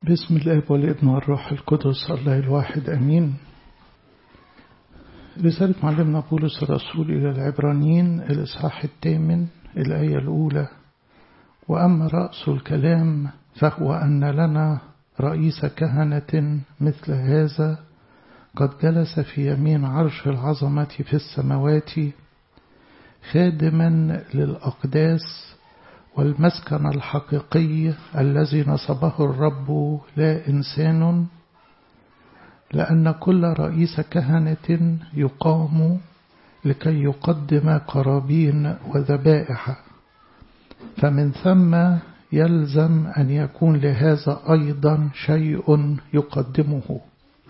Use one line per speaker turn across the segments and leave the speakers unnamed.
بسم الاب والابن والروح القدس الله الواحد امين رسالة معلمنا بولس الرسول إلى العبرانيين الإصحاح الثامن الآية الأولى وأما رأس الكلام فهو أن لنا رئيس كهنة مثل هذا قد جلس في يمين عرش العظمة في السماوات خادما للأقداس والمسكن الحقيقي الذي نصبه الرب لا إنسان لأن كل رئيس كهنة يقام لكي يقدم قرابين وذبائح فمن ثم يلزم أن يكون لهذا أيضا شيء يقدمه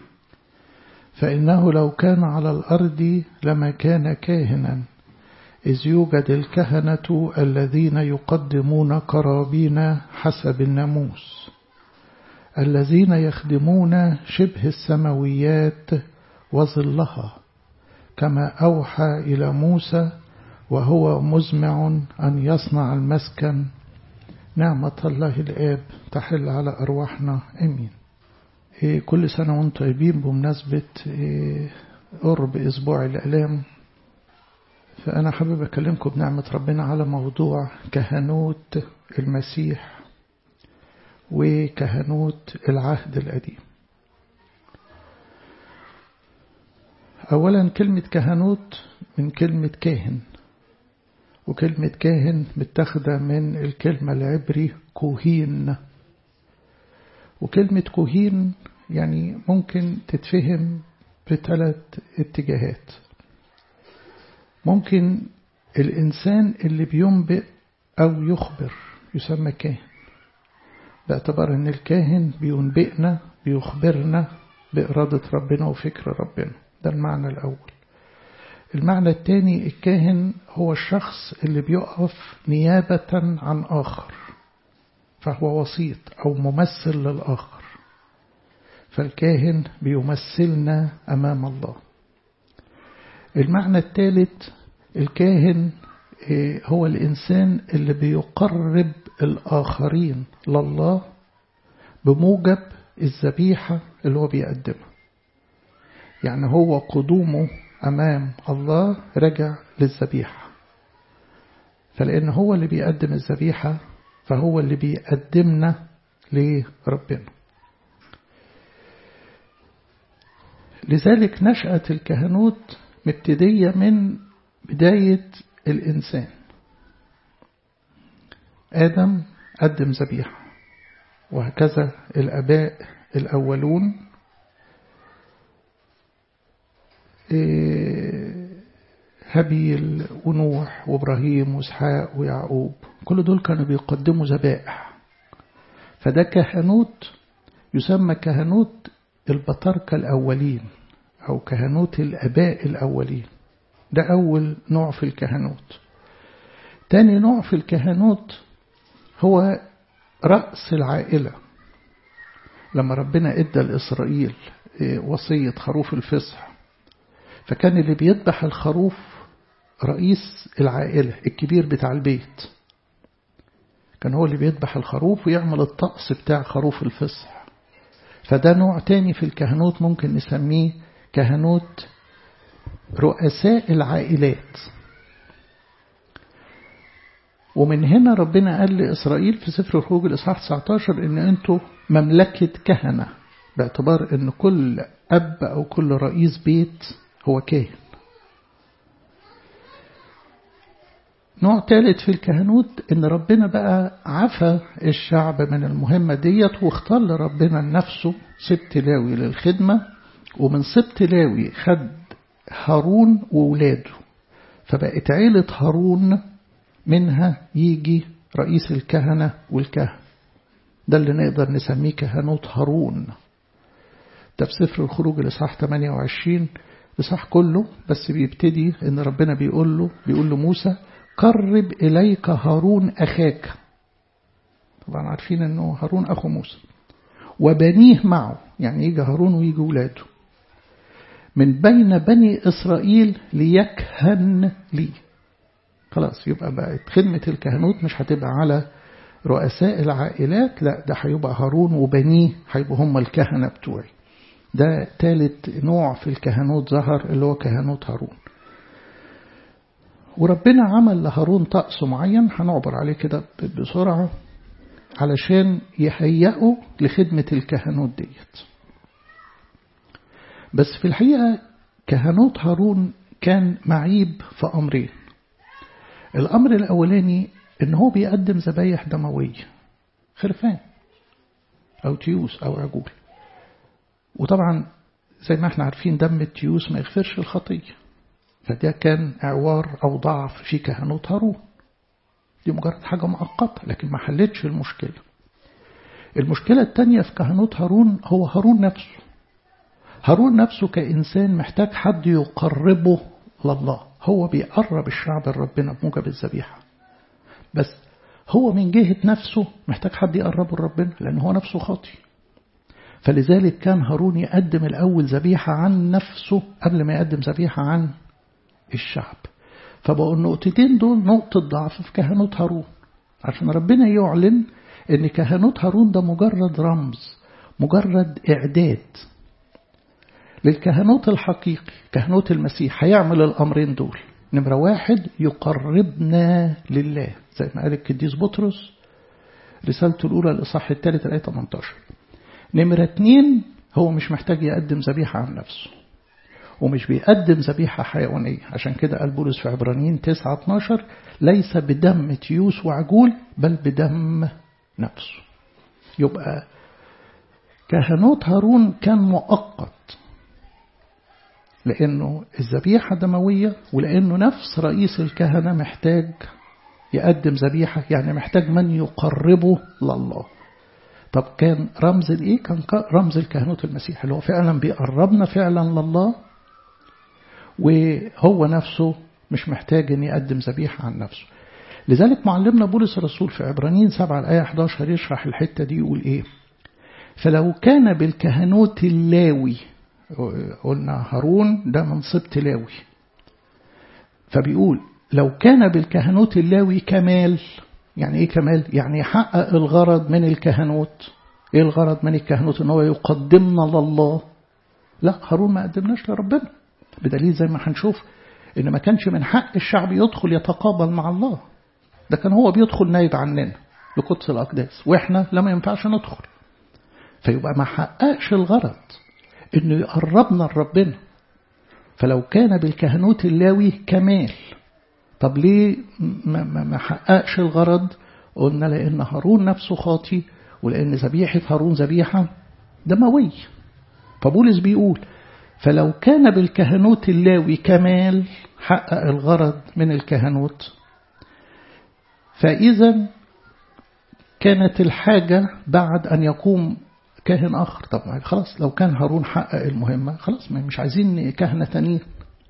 فإنه لو كان على الأرض لما كان كاهنا إذ يوجد الكهنة الذين يقدمون قرابين حسب الناموس الذين يخدمون شبه السماويات وظلها كما أوحى إلى موسى وهو مزمع أن يصنع المسكن نعمة الله الآب تحل على أرواحنا أمين كل سنة وانتم طيبين بمناسبة قرب أسبوع الإعلام فأنا حابب أكلمكم بنعمة ربنا على موضوع كهنوت المسيح وكهنوت العهد القديم أولا كلمة كهنوت من كلمة كاهن وكلمة كاهن متاخدة من الكلمة العبري كوهين وكلمة كوهين يعني ممكن تتفهم بثلاث اتجاهات ممكن الإنسان اللي بينبئ أو يخبر يسمى كاهن باعتبار أن الكاهن بينبئنا بيخبرنا بإرادة ربنا وفكر ربنا ده المعنى الأول المعنى الثاني الكاهن هو الشخص اللي بيقف نيابة عن آخر فهو وسيط أو ممثل للآخر فالكاهن بيمثلنا أمام الله المعنى الثالث الكاهن هو الإنسان اللي بيقرب الآخرين لله بموجب الذبيحة اللي هو بيقدمها يعني هو قدومه أمام الله رجع للذبيحة فلأن هو اللي بيقدم الذبيحة فهو اللي بيقدمنا لربنا لذلك نشأت الكهنوت مبتدية من بداية الإنسان آدم قدم ذبيحة وهكذا الأباء الأولون هابيل ونوح وإبراهيم وإسحاق ويعقوب كل دول كانوا بيقدموا ذبائح فده كهنوت يسمى كهنوت البطاركة الأولين أو كهنوت الأباء الأولين ده أول نوع في الكهنوت تاني نوع في الكهنوت هو رأس العائلة لما ربنا إدى لإسرائيل وصية خروف الفصح فكان اللي بيذبح الخروف رئيس العائلة الكبير بتاع البيت كان هو اللي بيذبح الخروف ويعمل الطقس بتاع خروف الفصح فده نوع تاني في الكهنوت ممكن نسميه كهنوت رؤساء العائلات ومن هنا ربنا قال لإسرائيل في سفر الخروج الإصحاح 19 إن أنتوا مملكة كهنة باعتبار إن كل أب أو كل رئيس بيت هو كاهن نوع ثالث في الكهنوت إن ربنا بقى عفى الشعب من المهمة ديت واختار لربنا لنفسه سبت لاوي للخدمة ومن سبت لاوي خد هارون وولاده فبقت عيلة هارون منها يجي رئيس الكهنة والكهن ده اللي نقدر نسميه كهنوت هارون ده في سفر الخروج الإصحاح 28 الإصحاح كله بس بيبتدي إن ربنا بيقول له بيقول له موسى قرب إليك هارون أخاك طبعا عارفين إنه هارون أخو موسى وبنيه معه يعني يجي هارون ويجي ولاده من بين بني إسرائيل ليكهن لي خلاص يبقى بقت خدمة الكهنوت مش هتبقى على رؤساء العائلات لا ده هيبقى هارون وبنيه هيبقوا هم الكهنة بتوعي ده ثالث نوع في الكهنوت ظهر اللي هو كهنوت هارون وربنا عمل لهارون طقس معين هنعبر عليه كده بسرعة علشان يهيئوا لخدمة الكهنوت ديت بس في الحقيقة كهنوت هارون كان معيب في أمرين الأمر الأولاني إن هو بيقدم ذبايح دموية خرفان أو تيوس أو عجول وطبعا زي ما احنا عارفين دم التيوس ما يغفرش الخطية فده كان إعوار أو ضعف في كهنوت هارون دي مجرد حاجة مؤقتة لكن ما حلتش المشكلة المشكلة التانية في كهنوت هارون هو هارون نفسه هارون نفسه كإنسان محتاج حد يقربه لله هو بيقرب الشعب لربنا بموجب الذبيحة بس هو من جهة نفسه محتاج حد يقربه لربنا لأن هو نفسه خاطي فلذلك كان هارون يقدم الأول ذبيحة عن نفسه قبل ما يقدم ذبيحة عن الشعب فبقوا النقطتين دول نقطة ضعف في كهنوت هارون عشان ربنا يعلن ان كهنوت هارون ده مجرد رمز مجرد إعداد للكهنوت الحقيقي كهنوت المسيح هيعمل الأمرين دول نمرة واحد يقربنا لله زي ما قال القديس بطرس رسالته الأولى الإصحاح الثالث الآية 18 نمرة اتنين هو مش محتاج يقدم ذبيحة عن نفسه ومش بيقدم ذبيحة حيوانية عشان كده قال بولس في عبرانيين 9 12 ليس بدم تيوس وعجول بل بدم نفسه يبقى كهنوت هارون كان مؤقت لأنه الذبيحة دموية ولأنه نفس رئيس الكهنة محتاج يقدم ذبيحة يعني محتاج من يقربه لله طب كان رمز الايه كان رمز الكهنوت المسيح اللي هو فعلا بيقربنا فعلا لله وهو نفسه مش محتاج ان يقدم ذبيحة عن نفسه لذلك معلمنا بولس الرسول في عبرانيين 7 الآية 11 يشرح الحتة دي يقول ايه فلو كان بالكهنوت اللاوي قلنا هارون ده من سبط لاوي فبيقول لو كان بالكهنوت اللاوي كمال يعني ايه كمال يعني يحقق الغرض من الكهنوت ايه الغرض من الكهنوت ان هو يقدمنا لله لا هارون ما قدمناش لربنا بدليل زي ما هنشوف ان ما كانش من حق الشعب يدخل يتقابل مع الله ده كان هو بيدخل نايب عننا لقدس الاقداس واحنا لما ينفعش ندخل فيبقى ما حققش الغرض انه يقربنا لربنا فلو كان بالكهنوت اللاوي كمال طب ليه ما, ما, ما حققش الغرض قلنا لأن هارون نفسه خاطي ولأن ذبيحة هارون ذبيحة دموية فبولس بيقول فلو كان بالكهنوت اللاوي كمال حقق الغرض من الكهنوت فإذا كانت الحاجة بعد أن يقوم كاهن آخر طب خلاص لو كان هارون حقق المهمة خلاص مش عايزين كهنة تانيين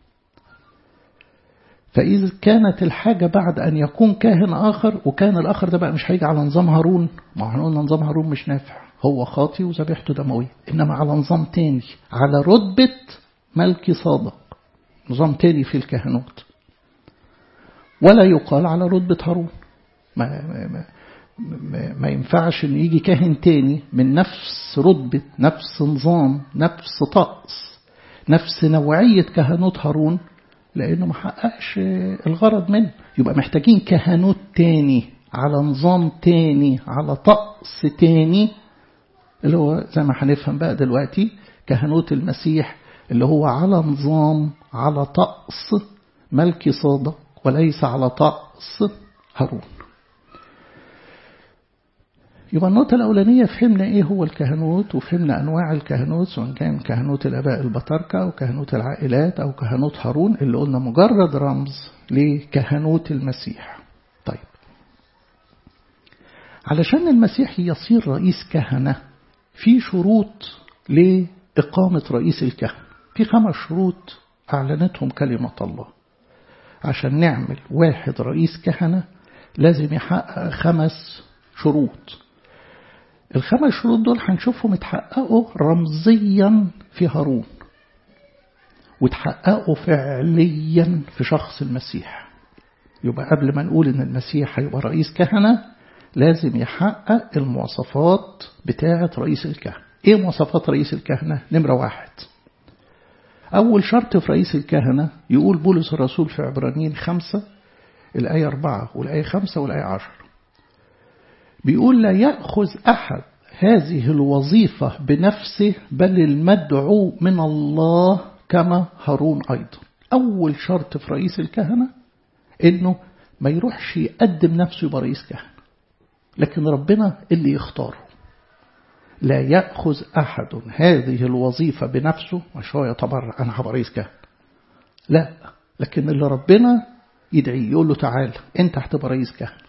فإذا كانت الحاجة بعد أن يكون كاهن آخر وكان الآخر ده بقى مش هيجي على نظام هارون ما احنا قلنا نظام هارون مش نافع هو خاطي وذبيحته دموية إنما على نظام تاني على رتبة ملكي صادق نظام تاني في الكهنوت ولا يقال على رتبة هارون ما, ما, ما, ما ينفعش إن يجي كاهن تاني من نفس رتبة نفس نظام نفس طقس نفس نوعية كهنوت هارون لأنه ما حققش الغرض منه يبقى محتاجين كهنوت تاني على نظام تاني على طقس تاني اللي هو زي ما هنفهم بقى دلوقتي كهنوت المسيح اللي هو على نظام على طقس ملكي صادق وليس على طقس هارون يبقى النقطة الأولانية فهمنا إيه هو الكهنوت وفهمنا أنواع الكهنوت سواء كان كهنوت الآباء البطاركة أو كهنوت العائلات أو كهنوت هارون اللي قلنا مجرد رمز لكهنوت المسيح طيب علشان المسيح يصير رئيس كهنة في شروط لإقامة رئيس الكهنة في خمس شروط أعلنتهم كلمة الله عشان نعمل واحد رئيس كهنة لازم يحقق خمس شروط الخمس شروط دول هنشوفهم اتحققوا رمزيا في هارون وتحققوا فعليا في شخص المسيح يبقى قبل ما نقول ان المسيح هيبقى رئيس كهنة لازم يحقق المواصفات بتاعة رئيس الكهنة ايه مواصفات رئيس الكهنة نمرة واحد أول شرط في رئيس الكهنة يقول بولس الرسول في عبرانيين خمسة الآية أربعة والآية خمسة والآية عشر بيقول لا يأخذ أحد هذه الوظيفة بنفسه بل المدعو من الله كما هارون أيضا أول شرط في رئيس الكهنة إنه ما يروحش يقدم نفسه يبقى رئيس كهنة لكن ربنا اللي يختاره لا يأخذ أحد هذه الوظيفة بنفسه مش هو يعتبر أنا هبقى رئيس كهنة لا لكن اللي ربنا يدعيه يقول له تعال أنت هتبقى رئيس كهنة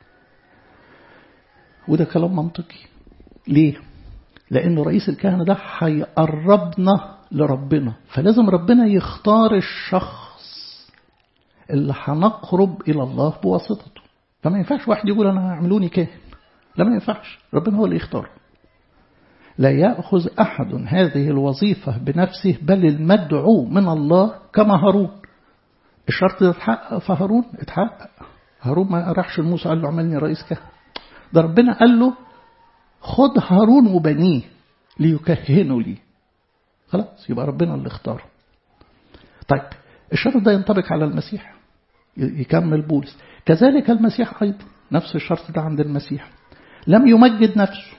وده كلام منطقي ليه؟ لأنه رئيس الكهنة ده هيقربنا لربنا فلازم ربنا يختار الشخص اللي هنقرب إلى الله بواسطته فما ينفعش واحد يقول أنا اعملوني كاهن لا ما ينفعش ربنا هو اللي يختاره لا يأخذ أحد هذه الوظيفة بنفسه بل المدعو من الله كما هارون الشرط ده اتحقق فهارون اتحقق هارون ما راحش لموسى قال له عملني رئيس كهنة ده ربنا قال له خد هارون وبنيه ليكهنوا لي خلاص يبقى ربنا اللي اختاره طيب الشرط ده ينطبق على المسيح يكمل بولس كذلك المسيح أيضا نفس الشرط ده عند المسيح لم يمجد نفسه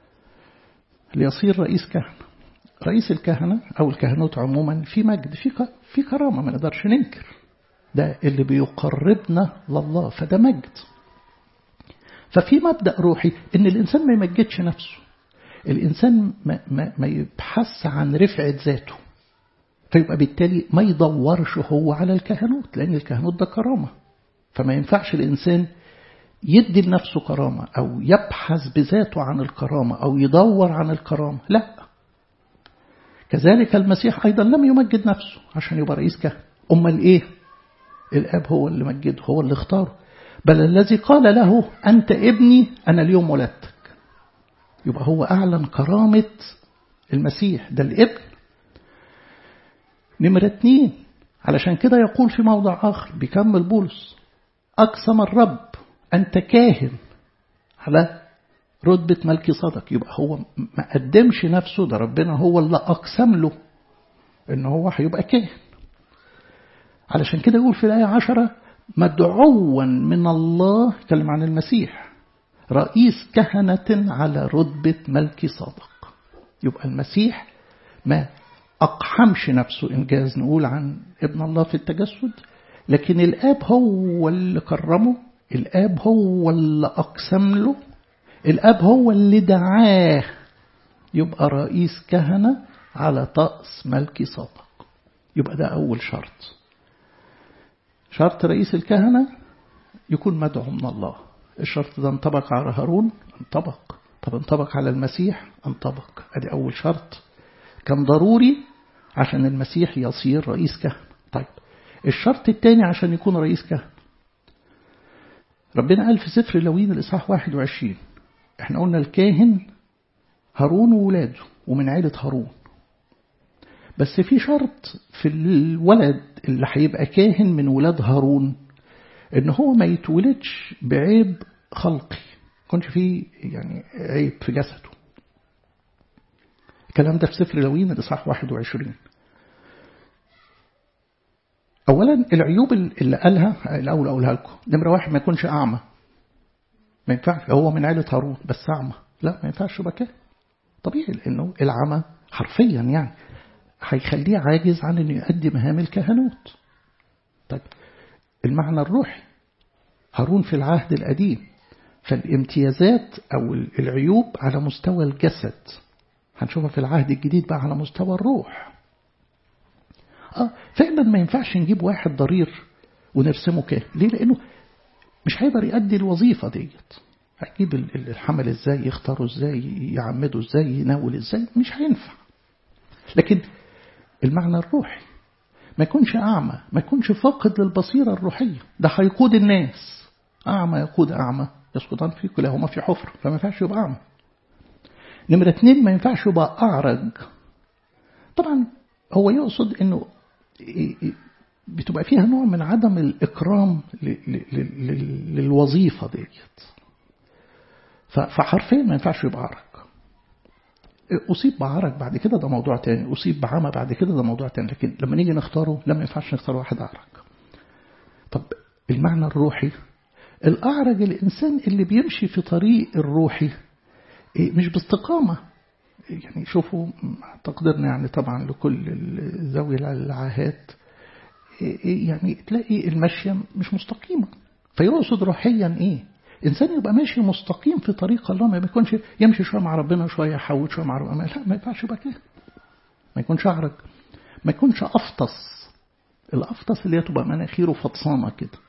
ليصير رئيس كهنة رئيس الكهنة أو الكهنوت عموما في مجد في في كرامة ما نقدرش ننكر ده اللي بيقربنا لله فده مجد ففي مبدأ روحي إن الإنسان ما يمجدش نفسه الإنسان ما, ما, ما يبحث عن رفعة ذاته فيبقى بالتالي ما يدورش هو على الكهنوت لأن الكهنوت ده كرامة فما ينفعش الإنسان يدي لنفسه كرامة أو يبحث بذاته عن الكرامة أو يدور عن الكرامة لا كذلك المسيح أيضا لم يمجد نفسه عشان يبقى رئيس كهنة أمال إيه الأب هو اللي مجده هو اللي اختاره بل الذي قال له أنت ابني أنا اليوم ولدتك يبقى هو أعلن كرامة المسيح ده الابن نمرة اتنين علشان كده يقول في موضع آخر بيكمل بولس أقسم الرب أنت كاهن على رتبة ملكي صدق يبقى هو ما قدمش نفسه ده ربنا هو اللي أقسم له إن هو هيبقى كاهن علشان كده يقول في الآية عشرة مدعوا من الله كلم عن المسيح رئيس كهنة على رتبة ملك صادق يبقى المسيح ما أقحمش نفسه إنجاز نقول عن ابن الله في التجسد لكن الآب هو اللي كرمه الآب هو اللي أقسم له الآب هو اللي دعاه يبقى رئيس كهنة على طقس ملك صادق يبقى ده أول شرط شرط رئيس الكهنة يكون مدعو من الله الشرط ده انطبق على هارون انطبق طب انطبق على المسيح انطبق ادي أول شرط كان ضروري عشان المسيح يصير رئيس كهنة طيب الشرط الثاني عشان يكون رئيس كهنة ربنا قال في سفر لوين الإصحاح 21 احنا قلنا الكاهن هارون وولاده ومن عيلة هارون بس في شرط في الولد اللي هيبقى كاهن من ولاد هارون ان هو ما يتولدش بعيب خلقي يكونش فيه يعني عيب في جسده الكلام ده في سفر لوين الإصحاح 21 أولا العيوب اللي قالها الأول أقولها لكم نمرة واحد ما يكونش أعمى ما ينفعش هو من عيلة هارون بس أعمى لا ما ينفعش يبقى كده طبيعي لأنه العمى حرفيا يعني هيخليه عاجز عن أن يؤدي مهام الكهنوت طيب المعنى الروحي هارون في العهد القديم فالامتيازات أو العيوب على مستوى الجسد هنشوفها في العهد الجديد بقى على مستوى الروح آه فعلا ما ينفعش نجيب واحد ضرير ونرسمه كاهن ليه لأنه مش هيقدر يؤدي الوظيفة ديت هيجيب الحمل ازاي يختاره ازاي يعمده ازاي يناول ازاي مش هينفع لكن المعنى الروحي ما يكونش أعمى ما يكونش فاقد للبصيرة الروحية ده هيقود الناس أعمى يقود أعمى يسقطان في كلاهما في حفر فما ينفعش يبقى أعمى نمرة اتنين ما ينفعش يبقى أعرج طبعا هو يقصد أنه بتبقى فيها نوع من عدم الإكرام للوظيفة ديت فحرفيا ما ينفعش يبقى عرج أصيب بعرج بعد كده ده موضوع تاني أصيب بعمى بعد كده ده موضوع تاني لكن لما نيجي نختاره لا ما ينفعش نختار واحد أعرج طب المعنى الروحي الأعرج الإنسان اللي بيمشي في طريق الروحي مش باستقامة يعني شوفوا تقديرنا يعني طبعا لكل ذوي العاهات يعني تلاقي المشية مش مستقيمة فيقصد روحيا ايه انسان يبقى ماشي مستقيم في طريق الله ما بيكونش يمشي شويه مع ربنا شويه يحوط شويه مع ربنا لا ما ينفعش يبقى كده ما يكونش اعرج ما يكونش افطس الافطس اللي هي تبقى مناخيره فطسانه كده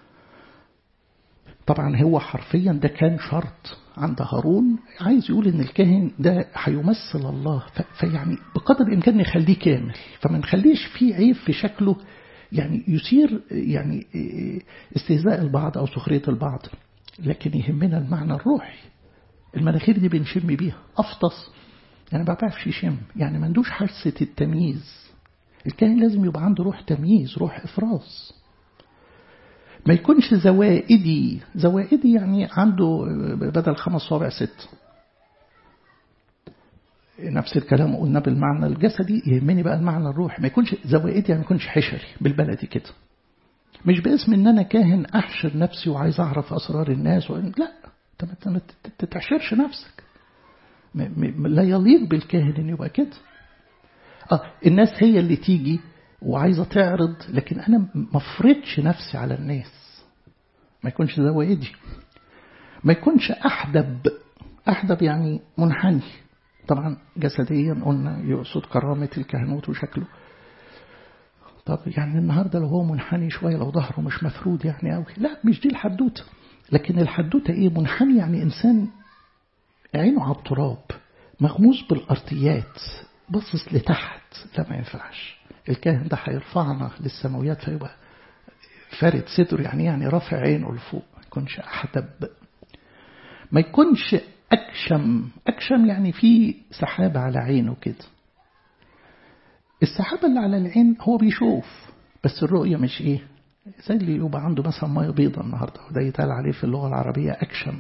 طبعا هو حرفيا ده كان شرط عند هارون عايز يقول ان الكاهن ده هيمثل الله فيعني بقدر الامكان نخليه كامل فما نخليش فيه عيب في شكله يعني يثير يعني استهزاء البعض او سخريه البعض لكن يهمنا المعنى الروحي المناخير دي بنشم بيها افطس يعني ما بعرفش يشم يعني ما عندوش حاسه التمييز الكاهن لازم يبقى عنده روح تمييز روح افراز ما يكونش زوائدي زوائدي يعني عنده بدل خمس صوابع ست نفس الكلام قلنا بالمعنى الجسدي يهمني بقى المعنى الروحي ما يكونش زوائدي يعني ما يكونش حشري بالبلدي كده مش باسم ان انا كاهن احشر نفسي وعايز اعرف اسرار الناس و... لا انت ما تتعشرش نفسك لا يليق بالكاهن ان يبقى كده اه الناس هي اللي تيجي وعايزة تعرض لكن أنا ما افرضش نفسي على الناس ما يكونش زوائدي ما يكونش أحدب أحدب يعني منحني طبعا جسديا قلنا يقصد كرامة الكهنوت وشكله طب يعني النهاردة لو هو منحني شوية لو ظهره مش مفرود يعني أوي لا مش دي الحدوتة لكن الحدوتة إيه منحني يعني إنسان عينه على التراب مغموس بالأرضيات باصص لتحت لا ما ينفعش الكاهن ده هيرفعنا للسماويات فيبقى فارد صدره يعني يعني رافع عينه لفوق ما يكونش أحدب ما يكونش أكشم أكشم يعني في سحابة على عينه كده السحابة اللي على العين هو بيشوف بس الرؤية مش إيه زي اللي يبقى عنده مثلا مية بيضة النهاردة وده يتقال عليه في اللغة العربية أكشم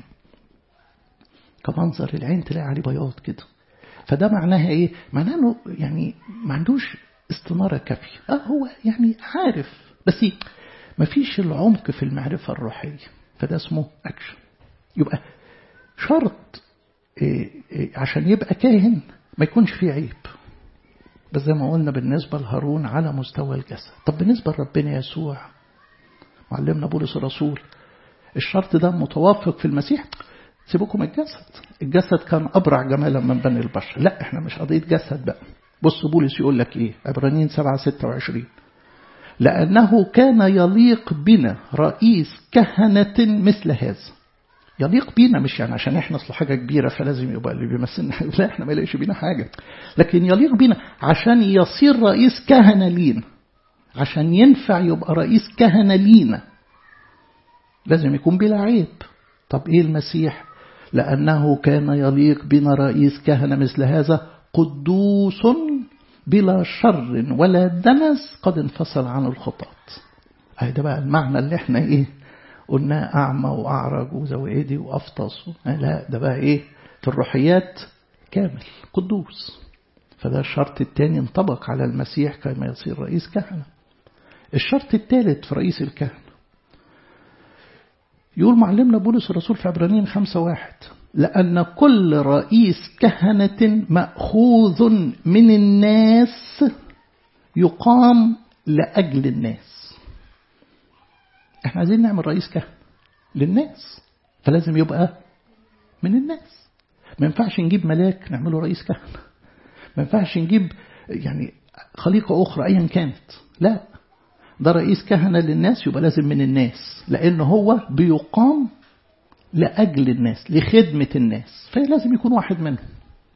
كمنظر العين تلاقي عليه بياض كده فده معناها إيه معناه إنه يعني ما عندوش استنارة كافية آه هو يعني عارف بس ما فيش العمق في المعرفة الروحية فده اسمه أكشن يبقى شرط إيه إيه عشان يبقى كاهن ما يكونش فيه عيب بس زي ما قلنا بالنسبة لهارون على مستوى الجسد طب بالنسبة لربنا يسوع معلمنا بولس الرسول الشرط ده متوافق في المسيح سيبكم الجسد الجسد كان أبرع جمالا من بني البشر لا احنا مش قضية جسد بقى بص بولس يقول لك ايه عبرانيين 7 26 لأنه كان يليق بنا رئيس كهنة مثل هذا يليق بينا مش يعني عشان احنا اصل حاجة كبيرة فلازم يبقى اللي بيمثلنا لا احنا ما يلاقيش بينا حاجة لكن يليق بينا عشان يصير رئيس كهنة لينا عشان ينفع يبقى رئيس كهنة لينا لازم يكون بلا عيب طب ايه المسيح لأنه كان يليق بنا رئيس كهنة مثل هذا قدوس بلا شر ولا دنس قد انفصل عن الخطاط اهي ده بقى المعنى اللي احنا ايه قلنا أعمى وأعرج وزوائدي وأفطس لا ده بقى إيه في الروحيات كامل قدوس فده الشرط الثاني انطبق على المسيح كما يصير رئيس كهنة الشرط الثالث في رئيس الكهنة يقول معلمنا بولس الرسول في عبرانيين خمسة واحد لأن كل رئيس كهنة مأخوذ من الناس يقام لأجل الناس احنا عايزين نعمل رئيس كهنة للناس فلازم يبقى من الناس ما ينفعش نجيب ملاك نعمله رئيس كهنة ما ينفعش نجيب يعني خليقة أخرى أيا كانت لا ده رئيس كهنة للناس يبقى لازم من الناس لأن هو بيقام لأجل الناس لخدمة الناس فلازم يكون واحد منهم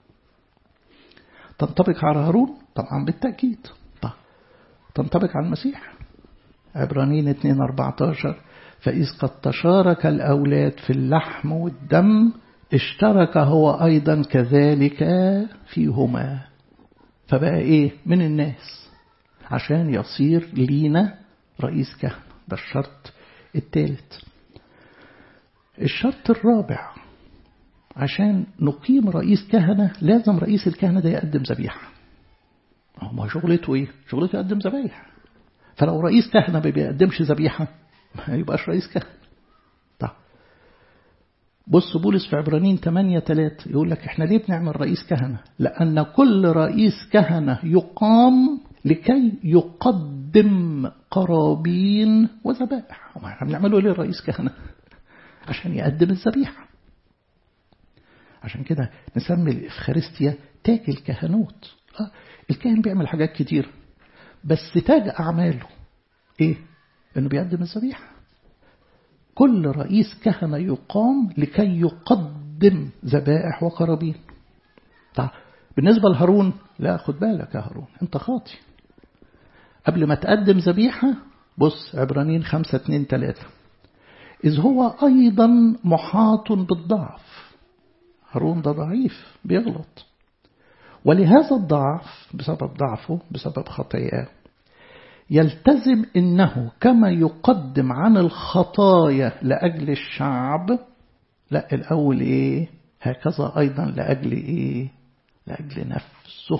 تنطبق على هارون طبعا بالتأكيد طبعا. تنطبق على المسيح عبرانيين 2 14 فإذ قد تشارك الأولاد في اللحم والدم اشترك هو أيضا كذلك فيهما فبقى إيه من الناس عشان يصير لينا رئيس كهنة ده الشرط الثالث الشرط الرابع عشان نقيم رئيس كهنة لازم رئيس الكهنة ده يقدم ذبيحة ما شغلته ايه شغلته يقدم ذبايح فلو رئيس كهنة ما بيقدمش ذبيحة ما يبقاش رئيس كهنة طيب بص بولس في عبرانيين 8 3 يقول لك احنا ليه بنعمل رئيس كهنة لأن كل رئيس كهنة يقام لكي يقدم قرابين وذبائح احنا بنعمله ليه رئيس كهنة عشان يقدم الذبيحة عشان كده نسمي الإفخارستيا تاج الكهنوت آه الكاهن بيعمل حاجات كتير بس تاج أعماله إيه؟ إنه بيقدم الذبيحة كل رئيس كهنة يقام لكي يقدم ذبائح وقرابين طيب بالنسبة لهارون لا خد بالك يا هارون انت خاطي قبل ما تقدم ذبيحة بص عبرانيين خمسة اتنين تلاتة إذ هو أيضا محاط بالضعف هارون ده ضعيف بيغلط ولهذا الضعف بسبب ضعفه بسبب خطاياه يلتزم إنه كما يقدم عن الخطايا لأجل الشعب لا الأول إيه هكذا أيضا لأجل إيه لأجل نفسه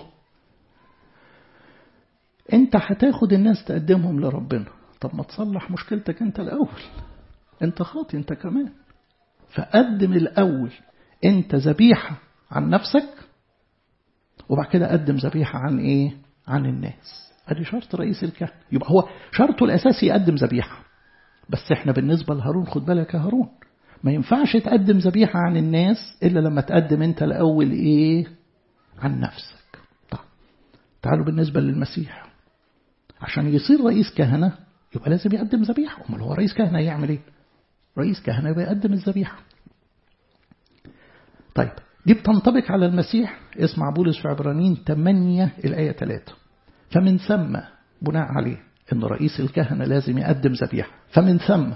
أنت هتاخد الناس تقدمهم لربنا طب ما تصلح مشكلتك أنت الأول أنت خاطي أنت كمان فقدم الأول أنت ذبيحة عن نفسك وبعد كده قدم ذبيحة عن إيه عن الناس ادي شرط رئيس الكهنة يبقى هو شرطه الأساسي يقدم ذبيحة بس احنا بالنسبة لهارون خد بالك يا هارون ما ينفعش تقدم ذبيحة عن الناس إلا لما تقدم أنت الأول إيه عن نفسك طيب تعالوا بالنسبة للمسيح عشان يصير رئيس كهنة يبقى لازم يقدم ذبيحة أمال هو رئيس كهنة يعمل إيه رئيس كهنة يبقى يقدم الذبيحة طيب دي بتنطبق على المسيح اسمع بولس في عبرانيين 8 الآية 3 فمن ثم بناء عليه أن رئيس الكهنة لازم يقدم ذبيحة فمن ثم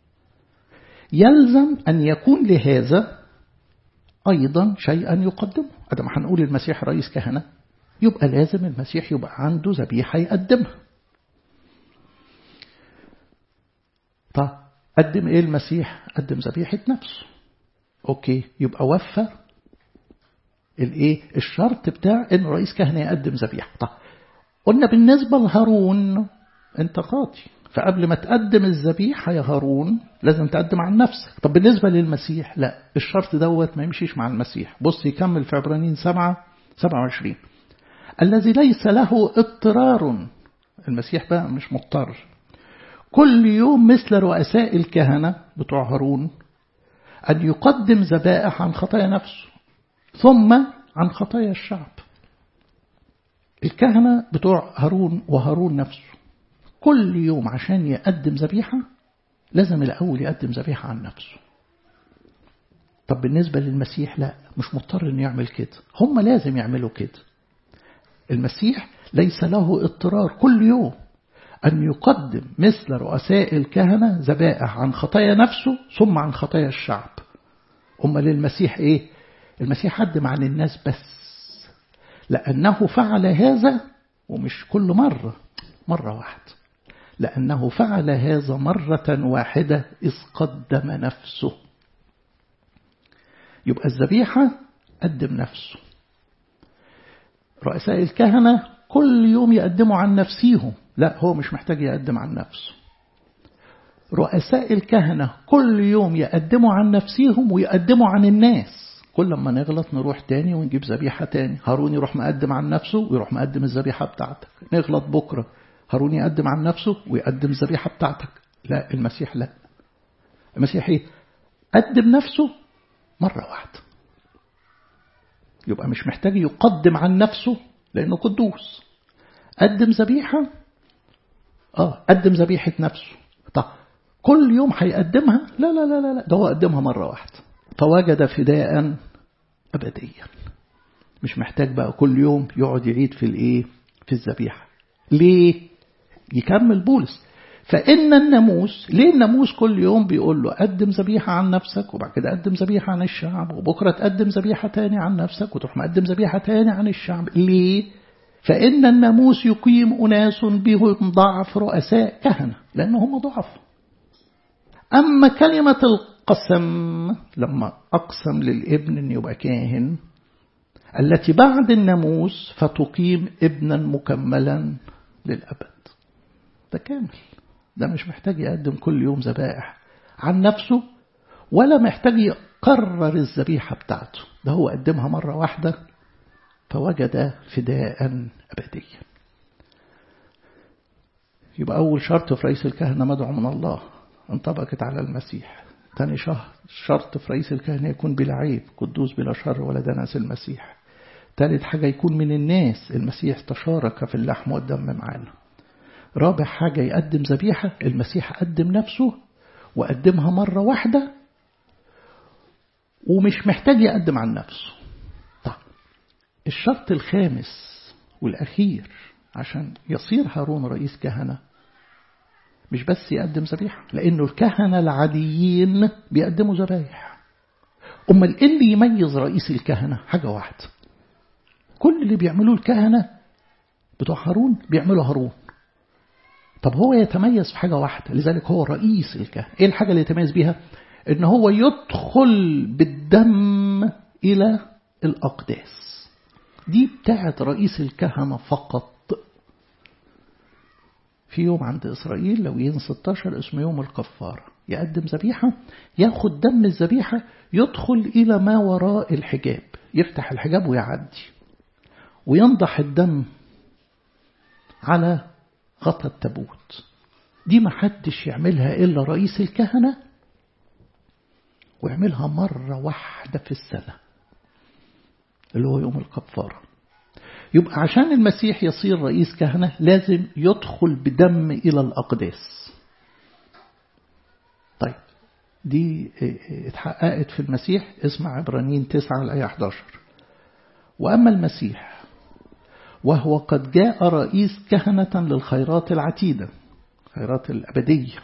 يلزم أن يكون لهذا أيضا شيئا يقدمه هذا ما هنقول المسيح رئيس كهنة يبقى لازم المسيح يبقى عنده ذبيحة يقدمها طب قدم إيه المسيح قدم ذبيحة نفسه أوكي يبقى وفى الايه الشرط بتاع ان رئيس كهنه يقدم ذبيحه طب قلنا بالنسبه لهارون انت قاضي فقبل ما تقدم الذبيحه يا هارون لازم تقدم عن نفسك طب بالنسبه للمسيح لا الشرط دوت ما يمشيش مع المسيح بص يكمل في عبرانيين 7 27 الذي ليس له اضطرار المسيح بقى مش مضطر كل يوم مثل رؤساء الكهنه بتوع هارون أن يقدم ذبائح عن خطايا نفسه ثم عن خطايا الشعب الكهنة بتوع هارون وهارون نفسه كل يوم عشان يقدم ذبيحة لازم الأول يقدم ذبيحة عن نفسه طب بالنسبة للمسيح لا مش مضطر انه يعمل كده هم لازم يعملوا كده المسيح ليس له اضطرار كل يوم أن يقدم مثل رؤساء الكهنة ذبائح عن خطايا نفسه ثم عن خطايا الشعب أما للمسيح إيه المسيح قدم عن الناس بس لأنه فعل هذا ومش كل مرة مرة واحدة لأنه فعل هذا مرة واحدة إذ قدم نفسه يبقى الذبيحة قدم نفسه رؤساء الكهنة كل يوم يقدموا عن نفسيهم لا هو مش محتاج يقدم عن نفسه رؤساء الكهنة كل يوم يقدموا عن نفسيهم ويقدموا عن الناس كل ما نغلط نروح تاني ونجيب ذبيحة تاني هارون يروح مقدم عن نفسه ويروح مقدم الذبيحة بتاعتك نغلط بكرة هارون يقدم عن نفسه ويقدم الذبيحة بتاعتك لا المسيح لا المسيح ايه قدم نفسه مرة واحدة يبقى مش محتاج يقدم عن نفسه لأنه قدوس قدم ذبيحة اه قدم ذبيحة نفسه طب كل يوم هيقدمها لا لا لا لا ده هو قدمها مرة واحدة فوجد فداء أبديا مش محتاج بقى كل يوم يقعد يعيد في الايه في الذبيحة ليه يكمل بولس فإن الناموس ليه الناموس كل يوم بيقول له قدم ذبيحة عن نفسك وبعد كده قدم ذبيحة عن الشعب وبكرة تقدم ذبيحة تاني عن نفسك وتروح مقدم ذبيحة تاني عن الشعب ليه فإن الناموس يقيم أناس بهم ضعف رؤساء كهنة لأن هم ضعف أما كلمة قسم لما أقسم للابن أن يبقى كاهن التي بعد الناموس فتقيم ابنا مكملا للأبد ده كامل ده مش محتاج يقدم كل يوم ذبائح عن نفسه ولا محتاج يقرر الذبيحة بتاعته ده هو قدمها مرة واحدة فوجد فداء أبديا يبقى أول شرط في رئيس الكهنة مدعو من الله انطبقت على المسيح ثاني شرط في رئيس الكهنة يكون بلا عيب قدوس بلا شر ولا دنس المسيح ثالث حاجة يكون من الناس المسيح تشارك في اللحم والدم معانا رابع حاجة يقدم ذبيحة المسيح قدم نفسه وقدمها مرة واحدة ومش محتاج يقدم عن نفسه طيب الشرط الخامس والأخير عشان يصير هارون رئيس كهنة مش بس يقدم ذبيحة لأنه الكهنة العاديين بيقدموا ذبايح أمال إيه اللي يميز رئيس الكهنة حاجة واحدة كل اللي بيعملوه الكهنة بتوع هارون بيعملوا هارون طب هو يتميز في حاجة واحدة لذلك هو رئيس الكهنة إيه الحاجة اللي يتميز بيها إن هو يدخل بالدم إلى الأقداس دي بتاعت رئيس الكهنة فقط في يوم عند إسرائيل لويين 16 اسمه يوم الكفارة يقدم ذبيحة ياخد دم الذبيحة يدخل إلى ما وراء الحجاب يفتح الحجاب ويعدي وينضح الدم على غطى التابوت دي ما حدش يعملها إلا رئيس الكهنة ويعملها مرة واحدة في السنة اللي هو يوم الكفارة يبقى عشان المسيح يصير رئيس كهنة لازم يدخل بدم إلى الأقداس طيب دي اتحققت في المسيح اسمع عبرانيين 9 الآية 11 وأما المسيح وهو قد جاء رئيس كهنة للخيرات العتيدة خيرات الأبدية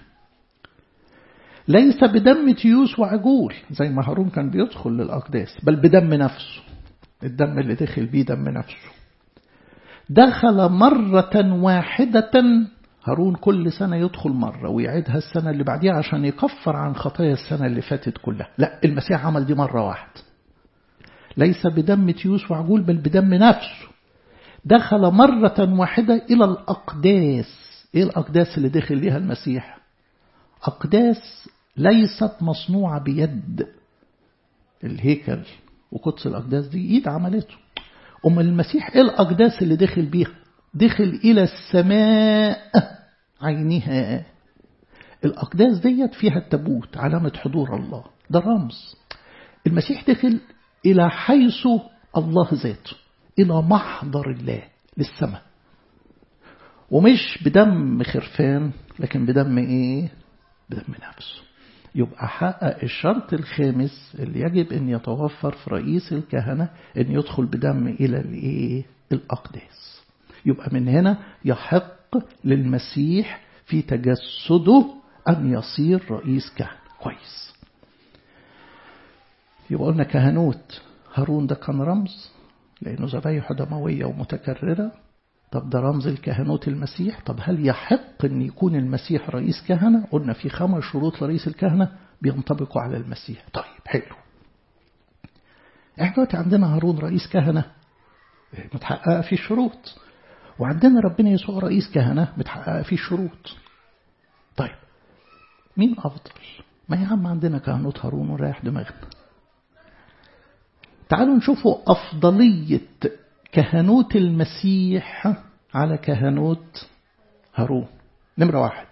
ليس بدم تيوس وعجول زي ما هارون كان بيدخل للأقداس بل بدم نفسه الدم اللي دخل بيه دم نفسه دخل مرة واحدة هارون كل سنة يدخل مرة ويعيدها السنة اللي بعديها عشان يكفر عن خطايا السنة اللي فاتت كلها لا المسيح عمل دي مرة واحدة ليس بدم تيوس وعجول بل بدم نفسه دخل مرة واحدة إلى الأقداس إيه الأقداس اللي دخل ليها المسيح أقداس ليست مصنوعة بيد الهيكل وقدس الأقداس دي إيد عملته أم المسيح إيه الأقداس اللي دخل بيها دخل إلى السماء عينها الأقداس ديت فيها التابوت علامة حضور الله ده رمز المسيح دخل إلى حيث الله ذاته إلى محضر الله للسماء ومش بدم خرفان لكن بدم إيه بدم نفسه يبقى حقق الشرط الخامس اللي يجب أن يتوفر في رئيس الكهنة أن يدخل بدم إلى الإيه الأقداس يبقى من هنا يحق للمسيح في تجسده أن يصير رئيس كهنة كويس يبقى قلنا كهنوت هارون ده كان رمز لأنه ذبايحه دموية ومتكررة طب ده رمز الكهنوت المسيح طب هل يحق أن يكون المسيح رئيس كهنة قلنا في خمس شروط لرئيس الكهنة بينطبقوا على المسيح طيب حلو احنا دلوقتي عندنا هارون رئيس كهنة متحققة فيه شروط وعندنا ربنا يسوع رئيس كهنة متحققة فيه شروط طيب مين أفضل ما يا عم عندنا كهنوت هارون ونريح دماغنا تعالوا نشوفوا أفضلية كهنوت المسيح على كهنوت هارون نمرة واحد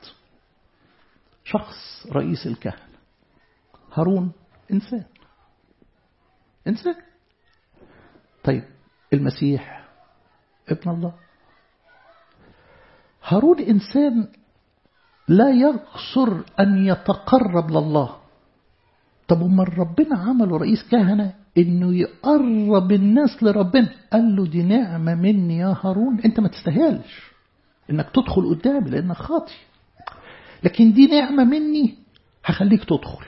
شخص رئيس الكهنة هارون إنسان إنسان طيب المسيح ابن الله هارون إنسان لا يقصر أن يتقرب لله طب أمال ربنا عمله رئيس كهنة إنه يقرب الناس لربنا قال له دي نعمة مني يا هارون أنت ما تستاهلش إنك تدخل قدامي لأنك خاطي لكن دي نعمة مني هخليك تدخل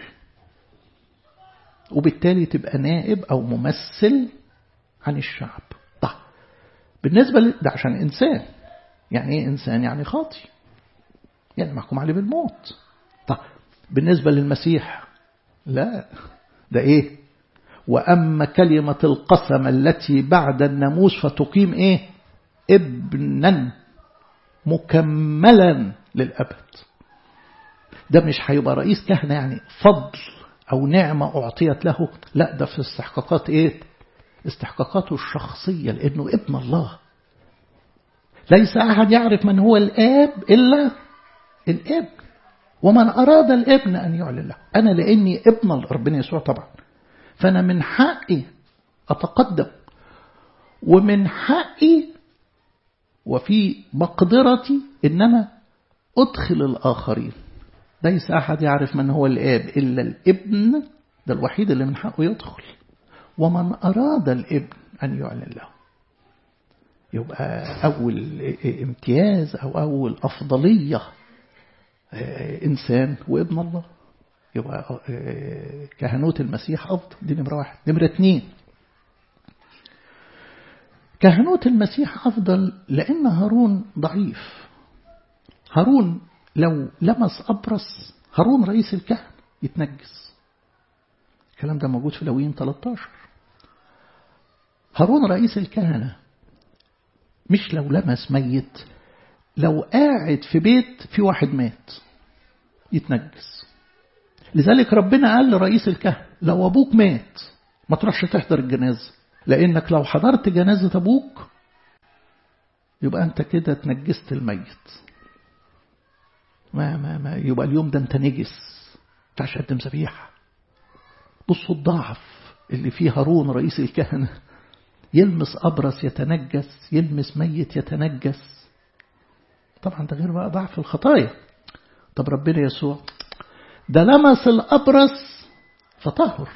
وبالتالي تبقى نائب أو ممثل عن الشعب طيب بالنسبة ل... ده عشان إنسان يعني إيه إنسان يعني خاطي يعني محكوم عليه بالموت طيب بالنسبة للمسيح لا ده ايه وأما كلمة القسم التي بعد الناموس فتقيم ايه ابنا مكملا للأبد ده مش هيبقى رئيس كهنة يعني فضل أو نعمة أعطيت له لا ده في استحقاقات إيه استحقاقاته الشخصية لأنه ابن الله ليس أحد يعرف من هو الآب إلا الابن ومن أراد الابن أن يعلن له أنا لأني ابن ربنا يسوع طبعا فأنا من حقي أتقدم ومن حقي وفي مقدرتي إن أنا أدخل الآخرين ليس أحد يعرف من هو الآب إلا الابن ده الوحيد اللي من حقه يدخل ومن أراد الابن أن يعلن له يبقى أول امتياز أو أول أفضلية إنسان وابن الله يبقى كهنوت المسيح أفضل دي نمرة واحد نمرة اتنين كهنوت المسيح أفضل لأن هارون ضعيف هارون لو لمس أبرص هارون رئيس الكهنة يتنجس الكلام ده موجود في لوين 13 هارون رئيس الكهنة مش لو لمس ميت لو قاعد في بيت في واحد مات يتنجس لذلك ربنا قال لرئيس الكهنة لو أبوك مات ما تروحش تحضر الجنازة لأنك لو حضرت جنازة أبوك يبقى أنت كده تنجست الميت ما ما ما يبقى اليوم ده أنت نجس تعش قدم ذبيحة بصوا الضعف اللي فيه هارون رئيس الكهنة يلمس أبرص يتنجس يلمس ميت يتنجس طبعا ده غير بقى ضعف الخطايا طب ربنا يسوع ده لمس الأبرص فطهر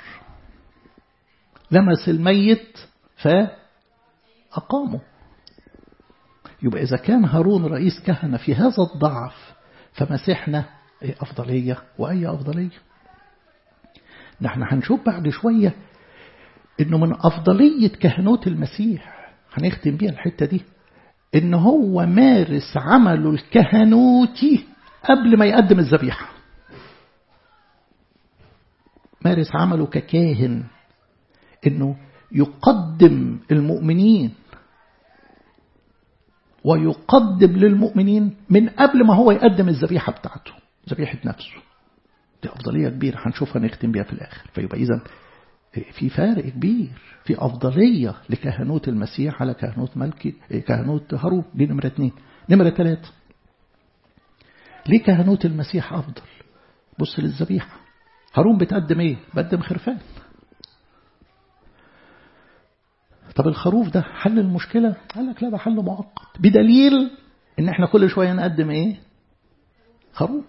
لمس الميت فأقامه يبقى إذا كان هارون رئيس كهنة في هذا الضعف فمسيحنا إيه أفضلية وأي أفضلية نحن هنشوف بعد شوية إنه من أفضلية كهنوت المسيح هنختم بيها الحتة دي إن هو مارس عمله الكهنوتي قبل ما يقدم الذبيحة مارس عمله ككاهن إنه يقدم المؤمنين ويقدم للمؤمنين من قبل ما هو يقدم الذبيحة بتاعته ذبيحة نفسه دي أفضلية كبيرة هنشوفها نختم بيها في الآخر فيبقى إذا في فارق كبير في أفضلية لكهنوت المسيح على كهنوت ملكي كهنوت هارون دي نمرة اثنين نمرة ثلاثة ليه كهنوت المسيح أفضل بص للذبيحة هارون بتقدم ايه بقدم خرفان طب الخروف ده حل المشكلة قال لك لا ده حل مؤقت بدليل ان احنا كل شوية نقدم ايه خروف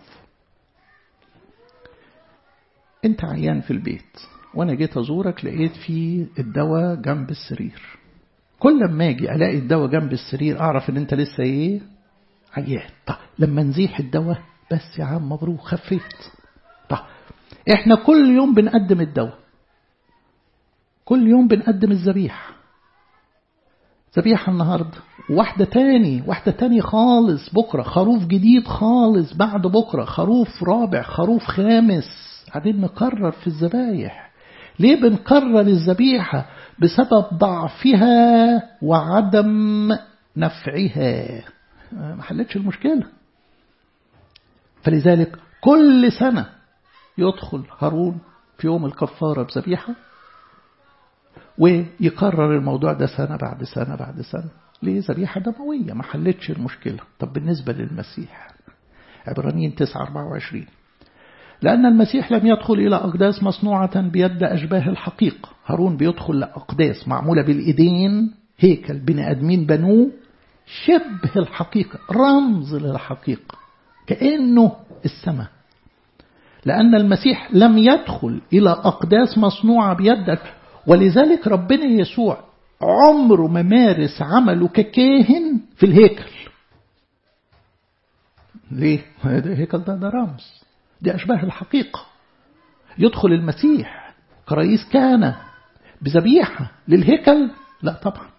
انت عيان في البيت وانا جيت ازورك لقيت في الدواء جنب السرير كل ما اجي الاقي الدواء جنب السرير اعرف ان انت لسه ايه عيان طب لما نزيح الدواء بس يا عم مبروك خفيت طب احنا كل يوم بنقدم الدواء كل يوم بنقدم الذبيحه ذبيحة النهاردة واحدة تاني واحدة تاني خالص بكرة خروف جديد خالص بعد بكرة خروف رابع خروف خامس قاعدين نكرر في الذبايح ليه بنكرر الذبيحة بسبب ضعفها وعدم نفعها ما حلتش المشكلة فلذلك كل سنة يدخل هارون في يوم الكفارة بذبيحة ويكرر الموضوع ده سنة بعد سنة بعد سنة ليه ذبيحة دموية ما حلتش المشكلة طب بالنسبة للمسيح عبرانيين 9 24 لأن المسيح لم يدخل إلى أقداس مصنوعة بيد أشباه الحقيقة هارون بيدخل لأقداس معمولة بالإيدين هيكل بني أدمين بنوه شبه الحقيقة رمز للحقيقة كأنه السماء لأن المسيح لم يدخل إلى أقداس مصنوعة بيدك ولذلك ربنا يسوع عمره ما مارس عمله ككاهن في الهيكل ليه؟ الهيكل ده, ده رمز دي أشباه الحقيقة يدخل المسيح كرئيس كان بذبيحة للهيكل لا طبعا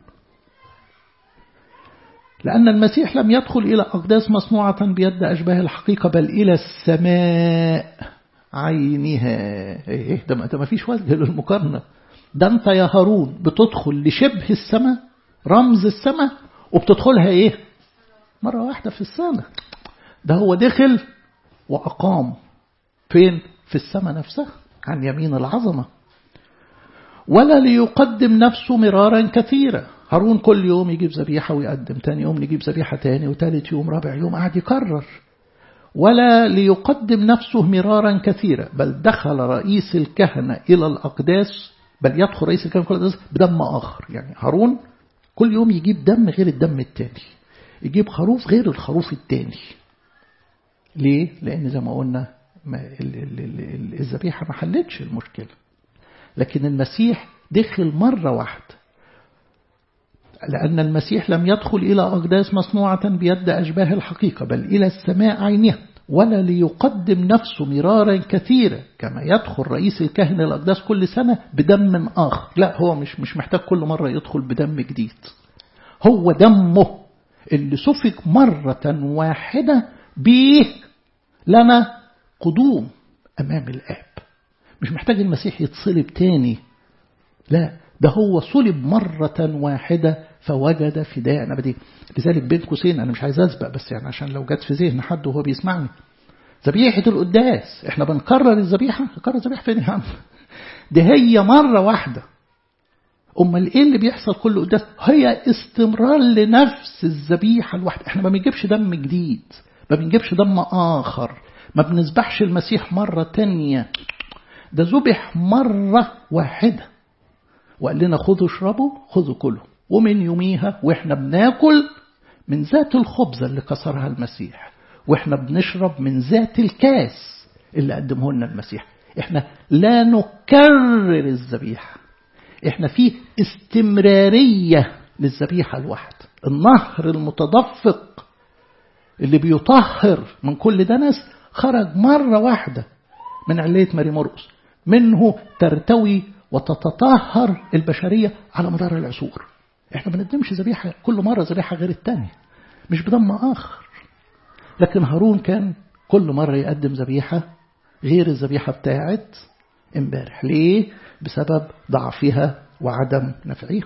لأن المسيح لم يدخل إلى أقداس مصنوعة بيد أشباه الحقيقة بل إلى السماء عينها ايه ده ما فيش وجه للمقارنة ده انت يا هارون بتدخل لشبه السماء رمز السماء وبتدخلها ايه مرة واحدة في السنة ده هو دخل وأقام فين في السماء نفسها عن يمين العظمة ولا ليقدم نفسه مرارا كثيرا هارون كل يوم يجيب ذبيحة ويقدم تاني يوم نجيب ذبيحة تاني وتالت يوم رابع يوم قاعد يكرر ولا ليقدم نفسه مرارا كثيرا بل دخل رئيس الكهنة إلى الأقداس بل يدخل رئيس الكهنة إلى الأقداس بدم آخر يعني هارون كل يوم يجيب دم غير الدم التاني يجيب خروف غير الخروف التاني ليه؟ لأن زي ما قلنا الذبيحة ما حلتش المشكلة لكن المسيح دخل مرة واحدة لأن المسيح لم يدخل إلى أقداس مصنوعة بيد أشباه الحقيقة بل إلى السماء عينها ولا ليقدم نفسه مرارا كثيرا كما يدخل رئيس الكهنة الأقداس كل سنة بدم آخر لا هو مش مش محتاج كل مرة يدخل بدم جديد هو دمه اللي سفك مرة واحدة به لنا قدوم أمام الآب مش محتاج المسيح يتصلب تاني لا ده هو صلب مرة واحدة فوجد فداء أبدي لذلك بين قوسين أنا مش عايز أسبق بس يعني عشان لو جت في ذهن حد وهو بيسمعني ذبيحة القداس احنا بنكرر الذبيحة نكرر الذبيحة فين يا عم دي هي مرة واحدة أمال إيه اللي بيحصل كل قداس هي استمرار لنفس الذبيحة الواحدة احنا ما بنجيبش دم جديد ما بنجيبش دم آخر ما بنذبحش المسيح مرة تانية ده ذبح مرة واحدة وقال لنا خذوا اشربوا خذوا كلوا ومن يوميها واحنا بناكل من ذات الخبزة اللي كسرها المسيح واحنا بنشرب من ذات الكاس اللي قدمه لنا المسيح احنا لا نكرر الذبيحة احنا في استمرارية للذبيحة الواحدة النهر المتدفق اللي بيطهر من كل دنس خرج مرة واحدة من علية ماري مرقس منه ترتوي وتتطهر البشرية على مدار العصور احنا ما بنقدمش ذبيحة كل مرة ذبيحة غير التانية مش بدم آخر لكن هارون كان كل مرة يقدم ذبيحة غير الذبيحة بتاعت امبارح ليه؟ بسبب ضعفها وعدم نفعها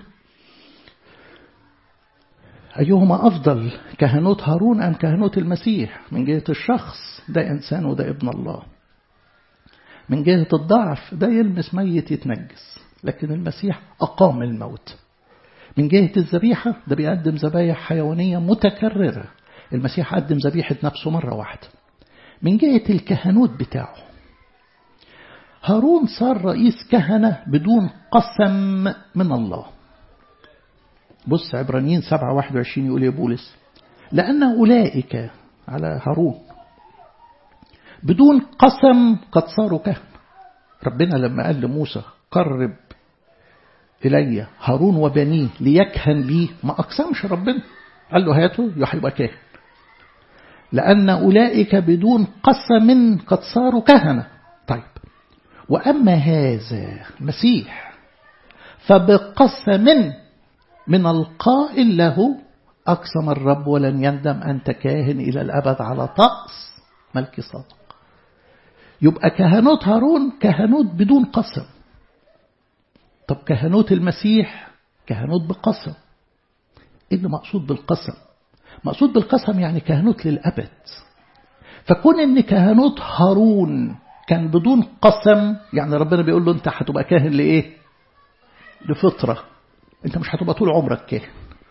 أيهما أفضل كهنوت هارون أم كهنوت المسيح من جهة الشخص ده إنسان وده ابن الله من جهة الضعف ده يلمس ميت يتنجس لكن المسيح أقام الموت من جهة الذبيحة ده بيقدم ذبايح حيوانية متكررة المسيح قدم ذبيحة نفسه مرة واحدة من جهة الكهنوت بتاعه هارون صار رئيس كهنة بدون قسم من الله بص عبرانيين 7 21 يقول يا بولس لأن أولئك على هارون بدون قسم قد صاروا كهنة ربنا لما قال لموسى قرب إلي هارون وبنيه ليكهن لي ما أقسمش ربنا قال له هاته يبقى كاهن لأن أولئك بدون قسم قد صاروا كهنة طيب وأما هذا المسيح فبقسم من القائل له أقسم الرب ولن يندم أنت كاهن إلى الأبد على طقس ملك صادق يبقى كهنوت هارون كهنوت بدون قسم طب كهنوت المسيح كهنوت بقسم ايه اللي مقصود بالقسم مقصود بالقسم يعني كهنوت للأبد فكون ان كهنوت هارون كان بدون قسم يعني ربنا بيقول له انت هتبقى كاهن لايه لفطرة انت مش هتبقى طول عمرك كاهن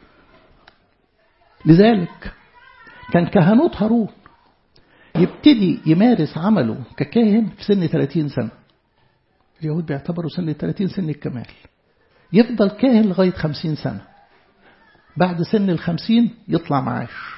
لذلك كان كهنوت هارون يبتدي يمارس عمله ككاهن في سن 30 سنة اليهود بيعتبروا سن 30 سن الكمال يفضل كاهن لغاية 50 سنة بعد سن الخمسين يطلع معاش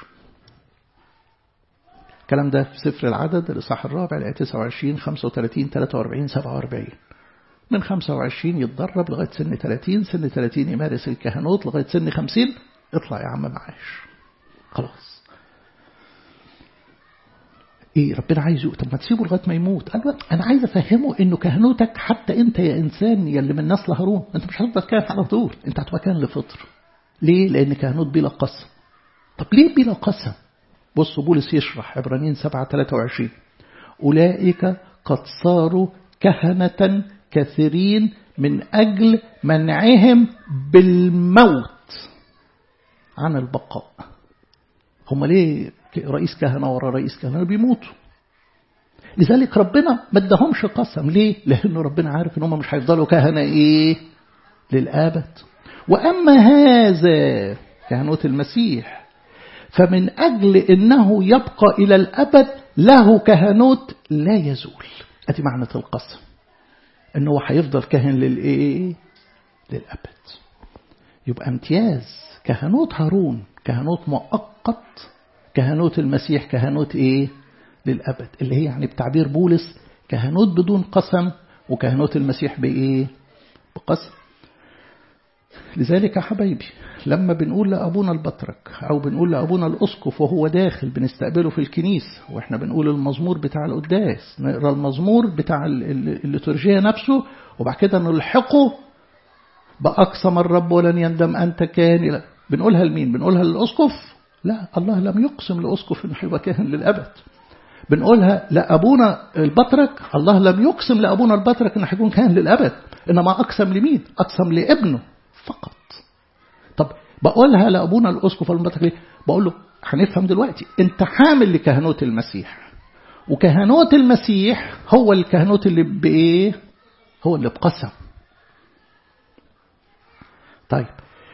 الكلام ده في سفر العدد الإصحاح الرابع الآية 29 35 43 47 من 25 يتدرب لغاية سن 30 سن 30 يمارس الكهنوت لغاية سن 50 اطلع يا عم معاش خلاص ايه ربنا عايزه طب ما تسيبه لغايه ما يموت قال له انا عايز افهمه انه كهنوتك حتى انت يا انسان يا اللي من نسل هارون انت مش هتفضل كاهن على طول انت هتبقى كاهن لفطر ليه لان كهنوت بلا قسم طب ليه بلا قسم بص بولس يشرح عبرانيين 7 23 اولئك قد صاروا كهنة كثيرين من أجل منعهم بالموت عن البقاء هم ليه رئيس كهنة ورا رئيس كهنة بيموتوا لذلك ربنا ما ادهمش قسم ليه لأنه ربنا عارف ان هم مش هيفضلوا كهنة ايه للأبد وأما هذا كهنوت المسيح فمن أجل أنه يبقى إلى الأبد له كهنوت لا يزول أدي معنى القسم أنه هيفضل كهن للإيه للأبد يبقى امتياز كهنوت هارون كهنوت مؤقت كهنوت المسيح كهنوت إيه للأبد اللي هي يعني بتعبير بولس كهنوت بدون قسم وكهنوت المسيح بإيه بقسم لذلك يا حبايبي لما بنقول لأبونا البطرك أو بنقول لأبونا الأسقف وهو داخل بنستقبله في الكنيسة وإحنا بنقول المزمور بتاع القداس نقرأ المزمور بتاع الليتورجية نفسه وبعد كده نلحقه بأقسم الرب ولن يندم أنت كان بنقولها لمين بنقولها للأسقف لا الله لم يقسم لأسقف إنه هيبقى كاهن للأبد بنقولها لأبونا البطرك الله لم يقسم لأبونا البطرك إنه هيكون كاهن للأبد إنما أقسم لمين أقسم لابنه فقط طب بقولها لأبونا الأسقف المبتك ليه بقول له هنفهم دلوقتي انت حامل لكهنوت المسيح وكهنوت المسيح هو الكهنوت اللي بإيه هو اللي بقسم طيب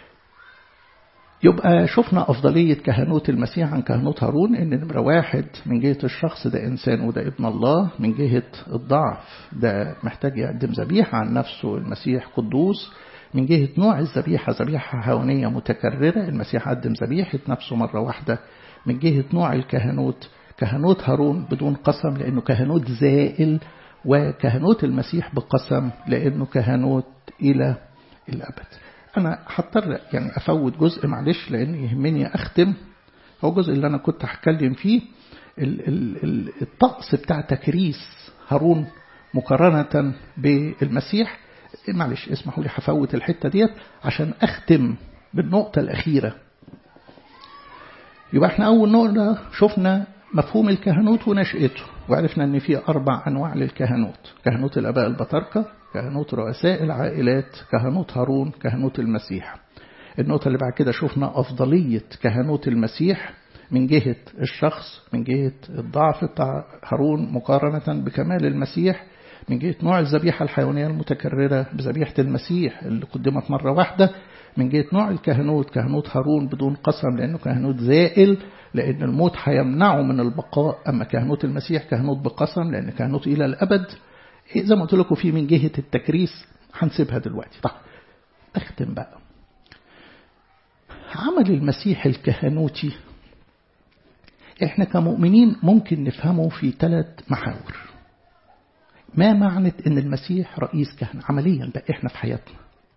يبقى شفنا أفضلية كهنوت المسيح عن كهنوت هارون إن نمرة واحد من جهة الشخص ده إنسان وده ابن الله من جهة الضعف ده محتاج يقدم ذبيحة عن نفسه المسيح قدوس من جهة نوع الذبيحة ذبيحة هونية متكررة المسيح قدم ذبيحة نفسه مرة واحدة من جهة نوع الكهنوت كهنوت هارون بدون قسم لأنه كهنوت زائل وكهنوت المسيح بقسم لأنه كهنوت إلى الأبد أنا هضطر يعني أفوت جزء معلش لأن يهمني أختم هو الجزء اللي أنا كنت هتكلم فيه الطقس بتاع تكريس هارون مقارنة بالمسيح معلش اسمحوا لي هفوت الحتة ديت عشان أختم بالنقطة الأخيرة يبقى احنا أول نقطة شفنا مفهوم الكهنوت ونشأته وعرفنا أن في أربع أنواع للكهنوت كهنوت الأباء البطاركة كهنوت رؤساء العائلات كهنوت هارون كهنوت المسيح النقطة اللي بعد كده شفنا أفضلية كهنوت المسيح من جهة الشخص من جهة الضعف بتاع هارون مقارنة بكمال المسيح من جهة نوع الذبيحة الحيوانية المتكررة بذبيحة المسيح اللي قدمت مرة واحدة من جهة نوع الكهنوت كهنوت هارون بدون قسم لأنه كهنوت زائل لأن الموت هيمنعه من البقاء أما كهنوت المسيح كهنوت بقسم لأن كهنوت إلى الأبد زي ما قلت لكم في من جهة التكريس هنسيبها دلوقتي طيب أختم بقى عمل المسيح الكهنوتي احنا كمؤمنين ممكن نفهمه في ثلاث محاور ما معنى ان المسيح رئيس كهنة عمليا بقى احنا في حياتنا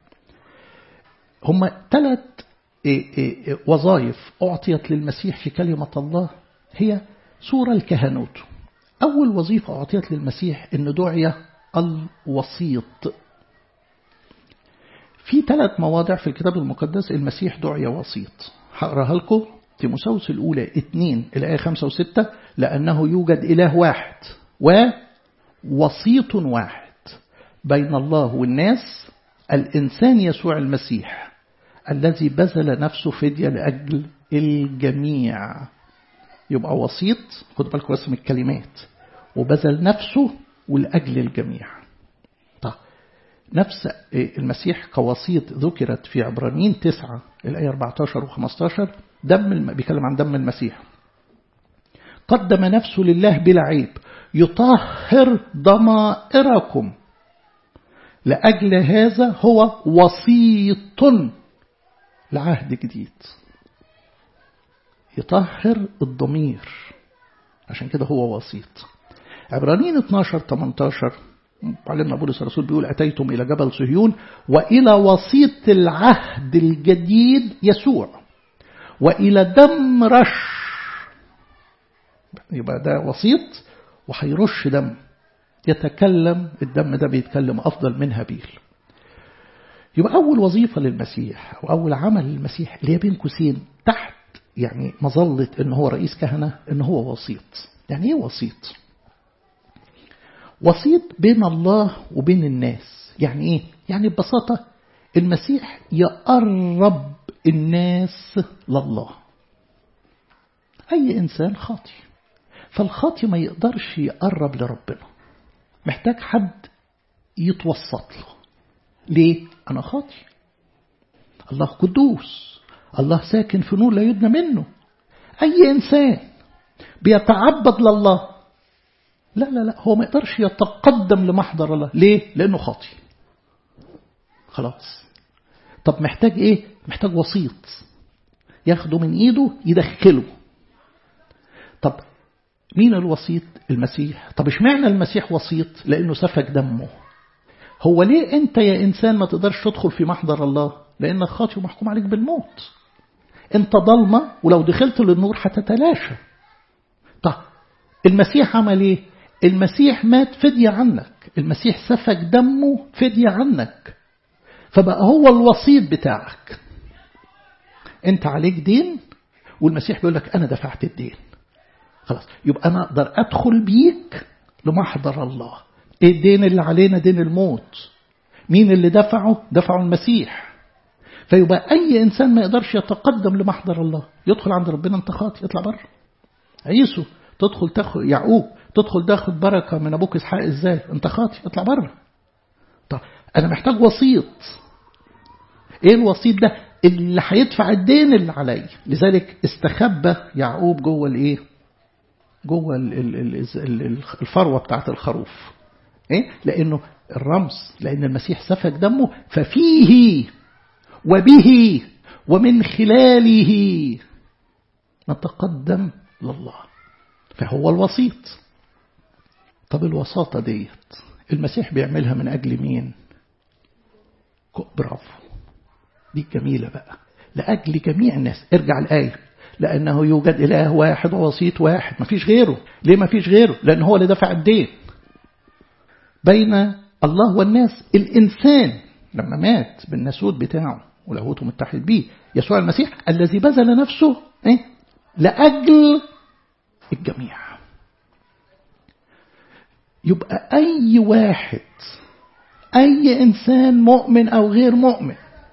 هم ثلاث وظائف أعطيت للمسيح في كلمة الله هي صورة الكهنوت أول وظيفة أعطيت للمسيح أن دعي الوسيط في ثلاث مواضع في الكتاب المقدس المسيح دعي وسيط هقراها لكم تيموساوس الأولى 2 الآية 5 و6 لأنه يوجد إله واحد ووسيط واحد بين الله والناس الإنسان يسوع المسيح الذي بذل نفسه فدية لأجل الجميع يبقى وسيط خد بالكم بس من الكلمات وبذل نفسه ولأجل الجميع طيب نفس المسيح كوسيط ذكرت في عبرانيين تسعة الآية 14 و 15 دم الم... بيتكلم عن دم المسيح قدم نفسه لله بلا عيب يطهر ضمائركم لأجل هذا هو وسيط لعهد جديد يطهر الضمير عشان كده هو وسيط عبرانيين 12 18 معلمنا بولس الرسول بيقول أتيتم إلى جبل صهيون وإلى وسيط العهد الجديد يسوع وإلى دم رش يبقى ده وسيط وهيرش دم يتكلم الدم ده بيتكلم أفضل من هابيل يبقى أول وظيفة للمسيح وأول عمل للمسيح اللي هي بين قوسين تحت يعني مظلة إن هو رئيس كهنة إن هو وسيط يعني إيه وسيط وسيط بين الله وبين الناس يعني ايه يعني ببساطة المسيح يقرب الناس لله أي إنسان خاطي فالخاطي ما يقدرش يقرب لربنا محتاج حد يتوسط له ليه؟ أنا خاطي الله قدوس الله ساكن في نور لا يدنى منه أي إنسان بيتعبد لله لا لا لا هو ما يقدرش يتقدم لمحضر الله ليه؟ لأنه خاطي خلاص طب محتاج إيه؟ محتاج وسيط ياخده من إيده يدخله طب مين الوسيط؟ المسيح طب اشمعنى المسيح وسيط؟ لأنه سفك دمه هو ليه أنت يا إنسان ما تقدرش تدخل في محضر الله؟ لأنك خاطي ومحكوم عليك بالموت أنت ضلمة ولو دخلت للنور هتتلاشى طب المسيح عمل إيه؟ المسيح مات فدية عنك المسيح سفك دمه فدية عنك فبقى هو الوسيط بتاعك انت عليك دين والمسيح بيقول لك انا دفعت الدين خلاص يبقى انا اقدر ادخل بيك لمحضر الله ايه الدين اللي علينا دين الموت مين اللي دفعه دفعه المسيح فيبقى اي انسان ما يقدرش يتقدم لمحضر الله يدخل عند ربنا انت خاطي اطلع بره عيسو تدخل تاخد يعقوب تدخل تاخد بركه من ابوك اسحاق ازاي انت خاطي اطلع بره طب انا محتاج وسيط ايه الوسيط ده اللي هيدفع الدين اللي عليا لذلك استخبى يعقوب جوه الايه جوه الفروه بتاعت الخروف ايه لانه الرمز لان المسيح سفك دمه ففيه وبه ومن خلاله نتقدم لله فهو الوسيط طب الوساطة ديت المسيح بيعملها من أجل مين برافو دي جميلة بقى لأجل جميع الناس ارجع الآية لأنه يوجد إله واحد ووسيط واحد مفيش غيره ليه مفيش غيره لأن هو اللي دفع الدين بين الله والناس الإنسان لما مات بالناسوت بتاعه ولاهوته متحد بيه يسوع المسيح الذي بذل نفسه إيه؟ لأجل الجميع يبقى أي واحد أي إنسان مؤمن أو غير مؤمن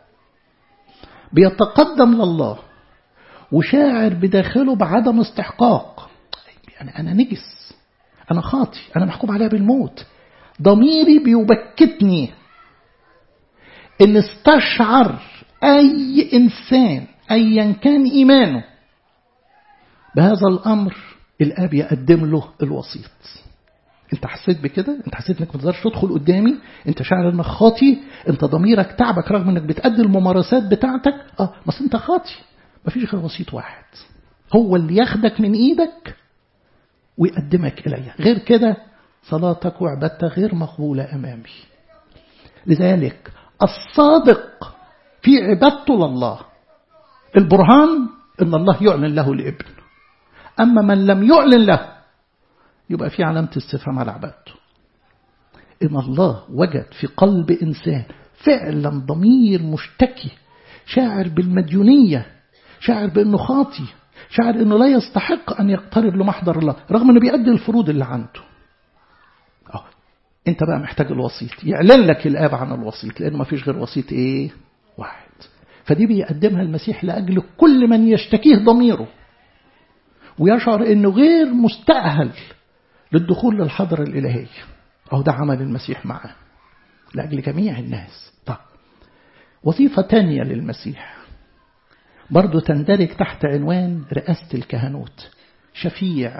بيتقدم لله وشاعر بداخله بعدم استحقاق يعني أنا نجس أنا خاطي أنا محكوم عليها بالموت ضميري بيبكتني إن استشعر أي إنسان أيا كان إيمانه بهذا الأمر الآب يقدم له الوسيط انت حسيت بكده انت حسيت انك ما تقدرش تدخل قدامي انت شاعر انك خاطي انت ضميرك تعبك رغم انك بتأدي الممارسات بتاعتك اه بس انت خاطي مفيش غير وسيط واحد هو اللي ياخدك من ايدك ويقدمك الي غير كده صلاتك وعبادتك غير مقبولة امامي لذلك الصادق في عبادته لله البرهان ان الله يعلن له الابن اما من لم يعلن له يبقى في علامة استفهام على عبادته إن الله وجد في قلب إنسان فعلا ضمير مشتكي شاعر بالمديونية شاعر بأنه خاطي شاعر أنه لا يستحق أن يقترب لمحضر الله رغم أنه بيأدي الفروض اللي عنده أوه. أنت بقى محتاج الوسيط يعلن لك الآب عن الوسيط لأنه ما فيش غير وسيط إيه واحد فدي بيقدمها المسيح لأجل كل من يشتكيه ضميره ويشعر أنه غير مستأهل للدخول للحضرة الإلهية أو ده عمل المسيح معاه لأجل جميع الناس طب وظيفة تانية للمسيح برضو تندرج تحت عنوان رئاسة الكهنوت شفيع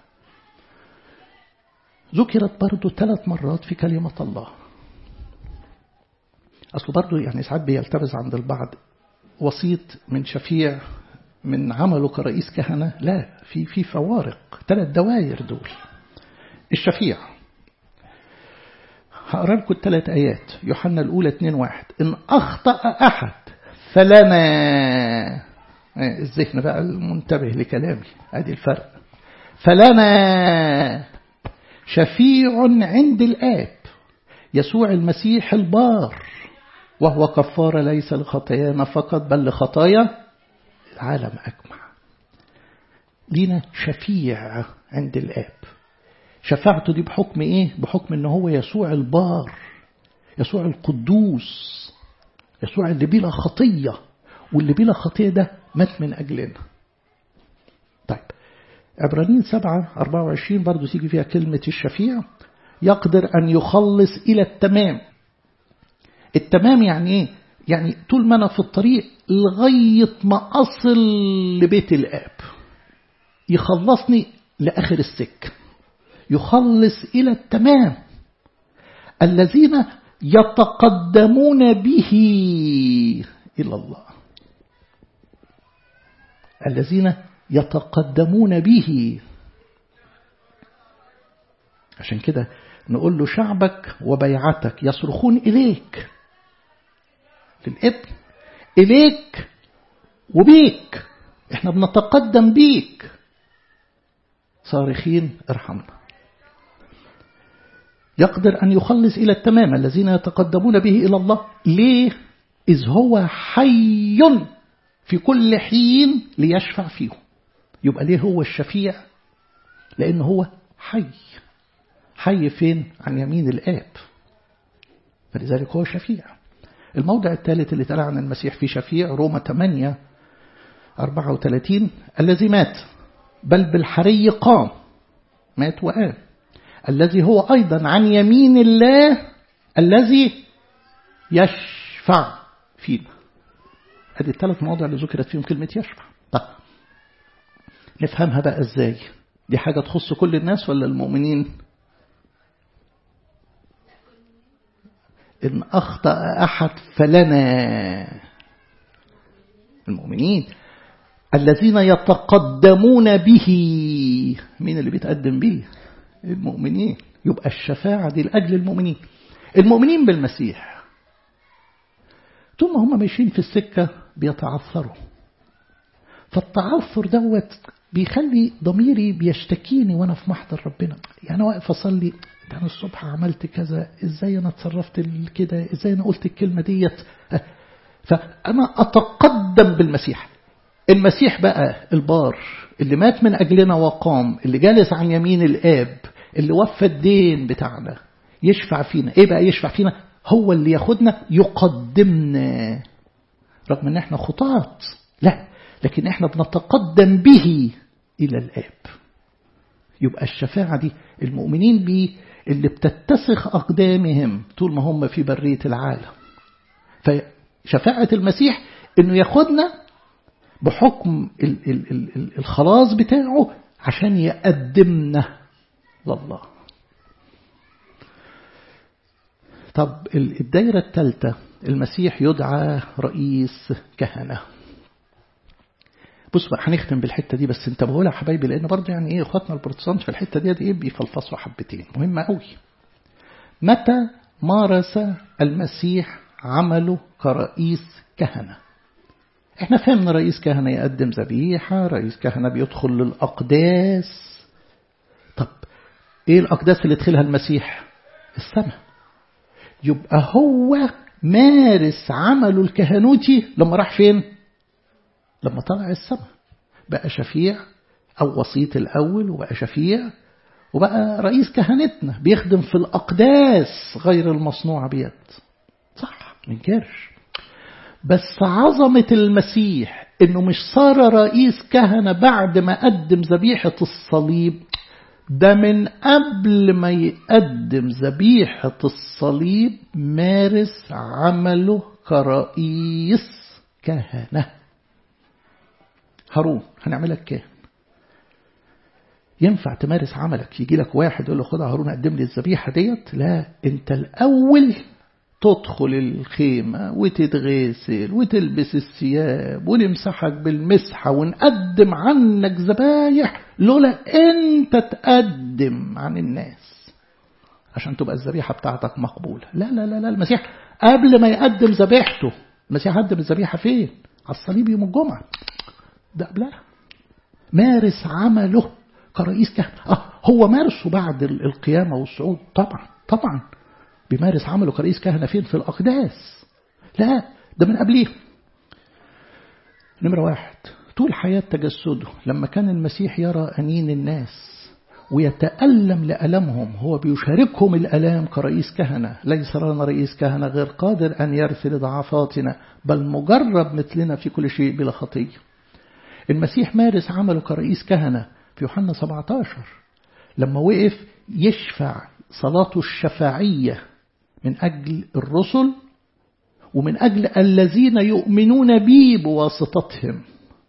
ذكرت برضو ثلاث مرات في كلمة الله أصل برضو يعني ساعات بيلتبس عند البعض وسيط من شفيع من عمله كرئيس كهنة لا في في فوارق ثلاث دوائر دول الشفيع هقرا لكم الثلاث آيات يوحنا الأولى 2 واحد إن أخطأ أحد فلنا الذهن بقى المنتبه لكلامي ادي الفرق فلنا شفيع عند الآب يسوع المسيح البار وهو كفارة ليس لخطايانا فقط بل لخطايا العالم أجمع لينا شفيع عند الآب شفاعته دي بحكم ايه بحكم ان هو يسوع البار يسوع القدوس يسوع اللي بلا خطية واللي بلا خطية ده مات من أجلنا طيب عبرانيين سبعة أربعة وعشرين برضو تيجي فيها كلمة الشفيع يقدر أن يخلص إلى التمام التمام يعني إيه؟ يعني طول ما أنا في الطريق لغاية ما أصل لبيت الآب يخلصني لآخر السك يخلص إلى التمام الذين يتقدمون به إلى الله الذين يتقدمون به عشان كده نقول له شعبك وبيعتك يصرخون إليك للابن إليك وبيك احنا بنتقدم بيك صارخين ارحمنا يقدر أن يخلص إلى التمام الذين يتقدمون به إلى الله ليه إذ هو حي في كل حين ليشفع فيهم يبقى ليه هو الشفيع لأن هو حي حي فين عن يمين الآب فلذلك هو شفيع الموضع الثالث اللي تلا عن المسيح في شفيع روما 8 34 الذي مات بل بالحري قام مات وقام الذي هو أيضا عن يمين الله الذي يشفع فينا هذه الثلاث مواضع اللي ذكرت فيهم كلمة يشفع طيب نفهمها بقى ازاي دي حاجة تخص كل الناس ولا المؤمنين إن أخطأ أحد فلنا المؤمنين الذين يتقدمون به مين اللي بيتقدم به المؤمنين يبقى الشفاعة دي لأجل المؤمنين المؤمنين بالمسيح طول ما هم ماشيين في السكة بيتعثروا فالتعثر دوت بيخلي ضميري بيشتكيني وانا في محضر ربنا يعني واقف اصلي ده انا الصبح عملت كذا ازاي انا اتصرفت كده ازاي انا قلت الكلمه ديت فانا اتقدم بالمسيح المسيح بقى البار اللي مات من اجلنا وقام اللي جالس عن يمين الاب اللي وفى الدين بتاعنا يشفع فينا ايه بقى يشفع فينا هو اللي ياخدنا يقدمنا رغم ان احنا خطاة لا لكن احنا بنتقدم به الى الاب يبقى الشفاعة دي المؤمنين بيه اللي بتتسخ أقدامهم طول ما هم في برية العالم فشفاعة المسيح انه ياخدنا بحكم الخلاص بتاعه عشان يقدمنا لله طب الدايرة الثالثة المسيح يدعى رئيس كهنة بص بقى هنختم بالحتة دي بس انتبهوا لها حبايبي لأن برضه يعني ايه اخواتنا البروتستانت في الحتة دي ايه بيفلفصوا حبتين مهمة قوي متى مارس المسيح عمله كرئيس كهنة احنا فهمنا رئيس كهنة يقدم ذبيحة رئيس كهنة بيدخل للأقداس طب ايه الأقداس اللي دخلها المسيح السماء يبقى هو مارس عمله الكهنوتي لما راح فين لما طلع السماء بقى شفيع أو وسيط الأول وبقى شفيع وبقى رئيس كهنتنا بيخدم في الأقداس غير المصنوعة بيد صح منكرش بس عظمة المسيح انه مش صار رئيس كهنة بعد ما قدم ذبيحة الصليب ده من قبل ما يقدم ذبيحة الصليب مارس عمله كرئيس كهنة هارون هنعملك كاهن ينفع تمارس عملك يجي لك واحد يقول له خد هارون قدم لي الذبيحة ديت لا انت الأول تدخل الخيمة وتتغسل وتلبس الثياب ونمسحك بالمسحة ونقدم عنك ذبايح لولا انت تقدم عن الناس عشان تبقى الذبيحة بتاعتك مقبولة لا لا لا لا المسيح قبل ما يقدم ذبيحته المسيح قدم الذبيحة فين على الصليب يوم الجمعة ده قبلها مارس عمله كرئيس كهنة آه هو مارسه بعد القيامة والصعود طبعا طبعا بيمارس عمله كرئيس كهنة فين في الأقداس لا ده من قبليه نمرة واحد طول حياة تجسده لما كان المسيح يرى أنين الناس ويتألم لألمهم هو بيشاركهم الألام كرئيس كهنة ليس لنا رئيس كهنة غير قادر أن يرثي لضعفاتنا بل مجرب مثلنا في كل شيء بلا خطية المسيح مارس عمله كرئيس كهنة في يوحنا 17 لما وقف يشفع صلاته الشفاعية من أجل الرسل ومن أجل الذين يؤمنون بي بواسطتهم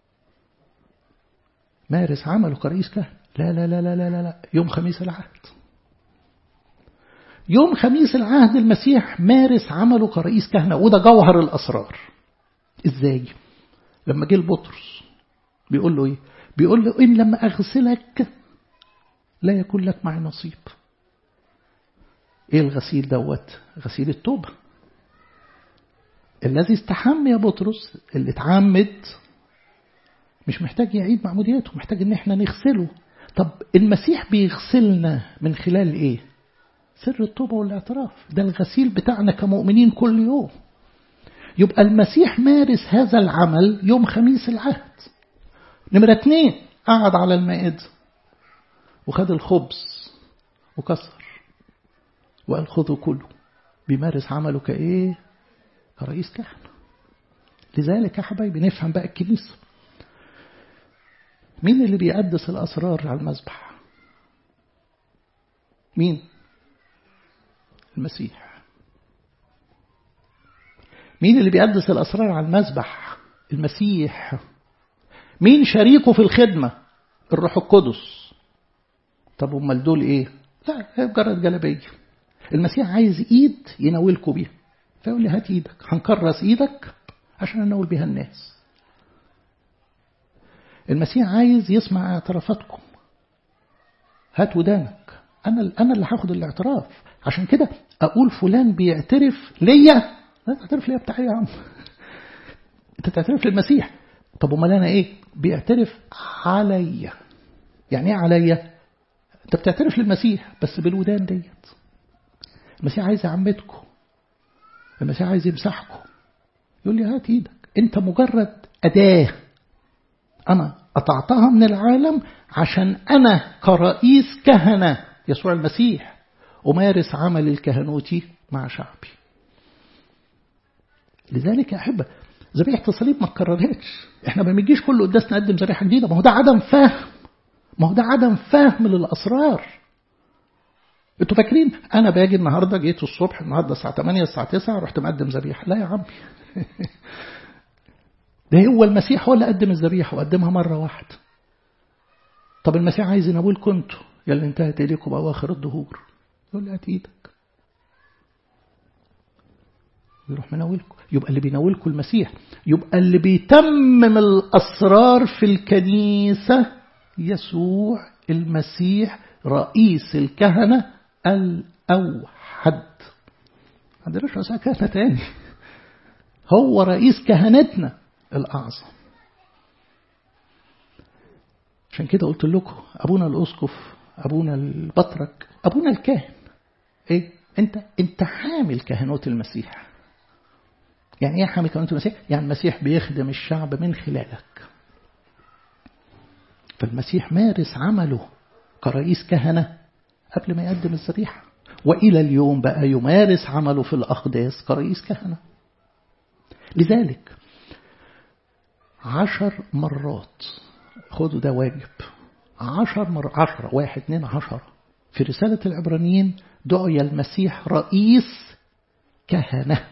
مارس عمله كرئيس كهنة لا لا لا لا لا لا يوم خميس العهد يوم خميس العهد المسيح مارس عمله كرئيس كهنة وده جوهر الأسرار إزاي لما جه البطرس بيقول له إيه بيقول له إن لما أغسلك لا يكون لك معي نصيب إيه الغسيل دوت غسيل التوبة الذي استحم يا بطرس اللي اتعمد مش محتاج يعيد معموديته محتاج ان احنا نغسله طب المسيح بيغسلنا من خلال ايه سر التوبة والاعتراف ده الغسيل بتاعنا كمؤمنين كل يوم يبقى المسيح مارس هذا العمل يوم خميس العهد نمرة اتنين قعد على المائدة وخد الخبز وكسر وقال خذوا كله بيمارس عمله كايه كرئيس كهنة لذلك يا حبايبي نفهم بقى الكنيسة مين اللي بيقدس الأسرار على المذبح مين المسيح مين اللي بيقدس الأسرار على المذبح المسيح مين شريكه في الخدمة الروح القدس طب امال دول ايه لا مجرد جلبيه المسيح عايز ايد يناولكوا بيها فيقول لي هات ايدك هنكرس ايدك عشان اناول بيها الناس المسيح عايز يسمع اعترافاتكم هات ودانك انا انا اللي هاخد الاعتراف عشان كده اقول فلان بيعترف ليا لا تعترف ليا بتاعي يا عم انت تعترف للمسيح طب امال انا ايه بيعترف عليا يعني ايه عليا انت بتعترف للمسيح بس بالودان ديت المسيح عايز يعمدكم المسيح عايز يمسحكم يقول لي هات ايدك انت مجرد اداه انا قطعتها من العالم عشان انا كرئيس كهنه يسوع المسيح امارس عمل الكهنوتي مع شعبي لذلك يا احبه ذبيحه الصليب ما اتكررتش احنا ما بنجيش كل قداس نقدم ذبيحه جديده ما هو ده عدم فهم ما هو ده عدم فهم للاسرار انتوا فاكرين انا باجي النهارده جيت الصبح النهارده الساعه 8 الساعه 9 رحت مقدم ذبيحه لا يا عمي ده هو المسيح هو اللي قدم الذبيحه وقدمها مره واحده طب المسيح عايز يناولكم انتوا يا اللي انتهت اليكم اواخر الدهور يقول لي هات ايدك يروح مناولكم يبقى اللي بيناولكم المسيح يبقى اللي بيتمم الاسرار في الكنيسه يسوع المسيح رئيس الكهنه الأوحد عندناش رؤساء كهنة تاني هو رئيس كهنتنا الأعظم عشان كده قلت لكم أبونا الأسقف أبونا البطرك أبونا الكاهن إيه أنت أنت حامل كهنوت المسيح يعني إيه حامل كهنوت المسيح يعني المسيح بيخدم الشعب من خلالك فالمسيح مارس عمله كرئيس كهنة قبل ما يقدم الذبيحة وإلى اليوم بقى يمارس عمله في الأقداس كرئيس كهنة لذلك عشر مرات خدوا ده واجب عشر مرات عشرة واحد اثنين عشرة في رسالة العبرانيين دعي المسيح رئيس كهنة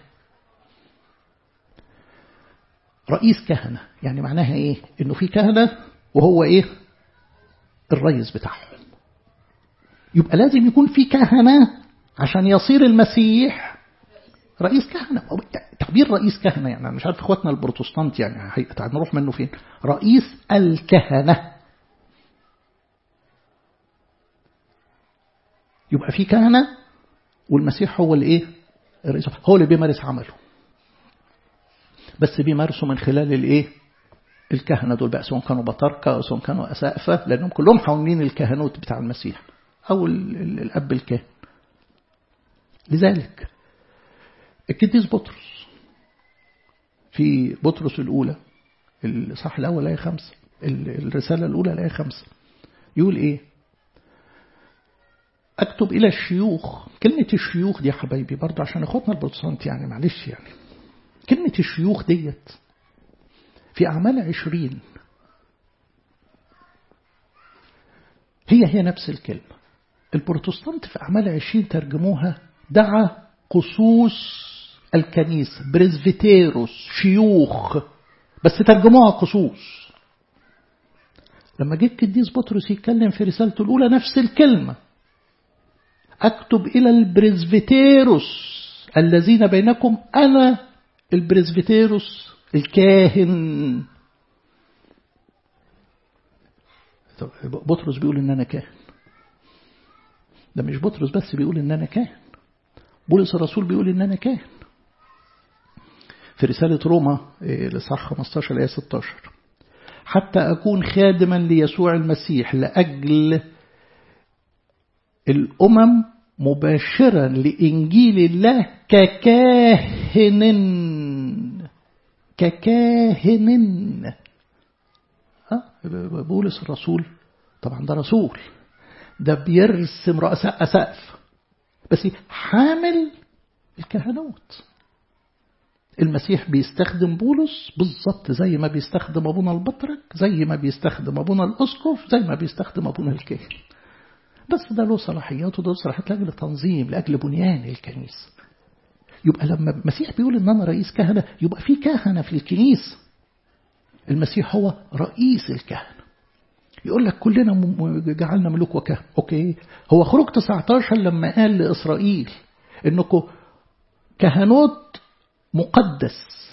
رئيس كهنة يعني معناها ايه انه في كهنة وهو ايه الرئيس بتاعهم يبقى لازم يكون في كهنة عشان يصير المسيح رئيس كهنة تعبير رئيس كهنة يعني أنا مش عارف إخواتنا البروتستانت يعني هنروح منه فين رئيس الكهنة يبقى في كهنة والمسيح هو اللي إيه الرئيس هو اللي بيمارس عمله بس بيمارسه من خلال الإيه الكهنة دول بقى سواء كانوا بطاركة أو سواء كانوا أسقفة لأنهم كلهم حاولين الكهنوت بتاع المسيح أو الأب الكاهن لذلك القديس بطرس في بطرس الأولى الصح الأول آية خمسة الرسالة الأولى الآية خمسة يقول إيه أكتب إلى الشيوخ كلمة الشيوخ دي يا حبايبي برضه عشان إخواتنا البروتستانت يعني معلش يعني كلمة الشيوخ ديت في أعمال عشرين هي هي نفس الكلمة البروتستانت في أعمال عشرين ترجموها دعا قصوص الكنيسة بريزفيتيروس شيوخ بس ترجموها قصوص لما جه القديس بطرس يتكلم في رسالته الأولى نفس الكلمة أكتب إلى البريزفيتيروس الذين بينكم أنا البريزفيتيروس الكاهن بطرس بيقول إن أنا كاهن ده مش بطرس بس بيقول إن أنا كاهن بولس الرسول بيقول إن أنا كاهن في رسالة روما لصح 15 آية 16 حتى أكون خادما ليسوع المسيح لأجل الأمم مباشرا لإنجيل الله ككاهن ككاهن بولس الرسول طبعا ده رسول ده بيرسم رؤساء أسقف بس حامل الكهنوت المسيح بيستخدم بولس بالظبط زي ما بيستخدم أبونا البطرك زي ما بيستخدم أبونا الأسقف زي ما بيستخدم أبونا الكاهن بس ده له صلاحيات وده صلاحيات لأجل تنظيم لأجل بنيان الكنيسة يبقى لما المسيح بيقول إن أنا رئيس كهنة يبقى في كهنة في الكنيسة المسيح هو رئيس الكهنة يقول لك كلنا جعلنا ملوك وكهنة أوكي هو خروج 19 لما قال لإسرائيل إنكم كهنوت مقدس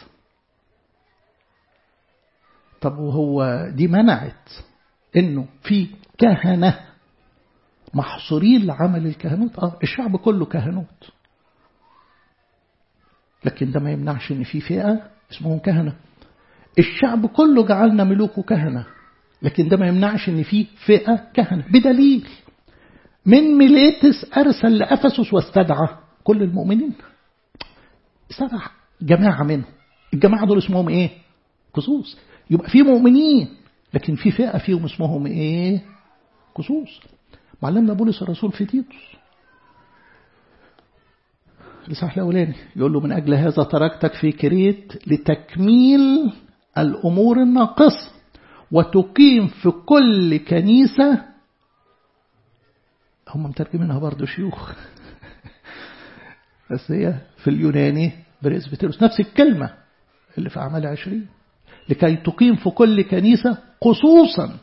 طب وهو دي منعت انه في كهنه محصورين لعمل الكهنوت اه الشعب كله كهنوت لكن ده ما يمنعش ان في فئه اسمهم كهنه الشعب كله جعلنا ملوك وكهنه لكن ده ما يمنعش ان في فئه كهنه بدليل من ميليتس ارسل لافسس واستدعى كل المؤمنين استدعى جماعة منهم الجماعة دول اسمهم ايه قصوص يبقى في مؤمنين لكن في فئة فيهم اسمهم ايه قصوص معلمنا بولس الرسول في تيتوس الإصحاح الأولاني يقول له من أجل هذا تركتك في كريت لتكميل الأمور الناقصة وتقيم في كل كنيسة هم مترجمينها برضه شيوخ بس هي في اليوناني بريسبتيروس نفس الكلمة اللي في أعمال عشرين لكي تقيم في كل كنيسة خصوصا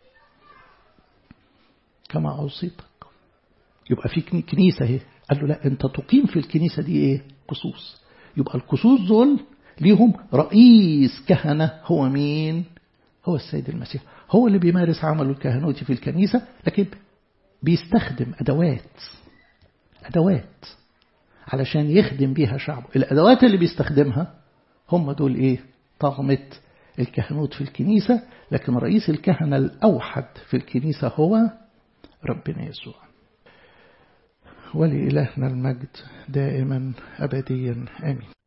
كما أوصيتك يبقى في كنيسة اهي قال له لا أنت تقيم في الكنيسة دي إيه قصوص يبقى القصوص دول ليهم رئيس كهنة هو مين هو السيد المسيح هو اللي بيمارس عمله الكهنوتي في الكنيسة لكن بيستخدم أدوات أدوات علشان يخدم بيها شعبه الأدوات اللي بيستخدمها هم دول إيه طغمة الكهنوت في الكنيسة لكن رئيس الكهنة الأوحد في الكنيسة هو ربنا يسوع ولإلهنا المجد دائما أبديا آمين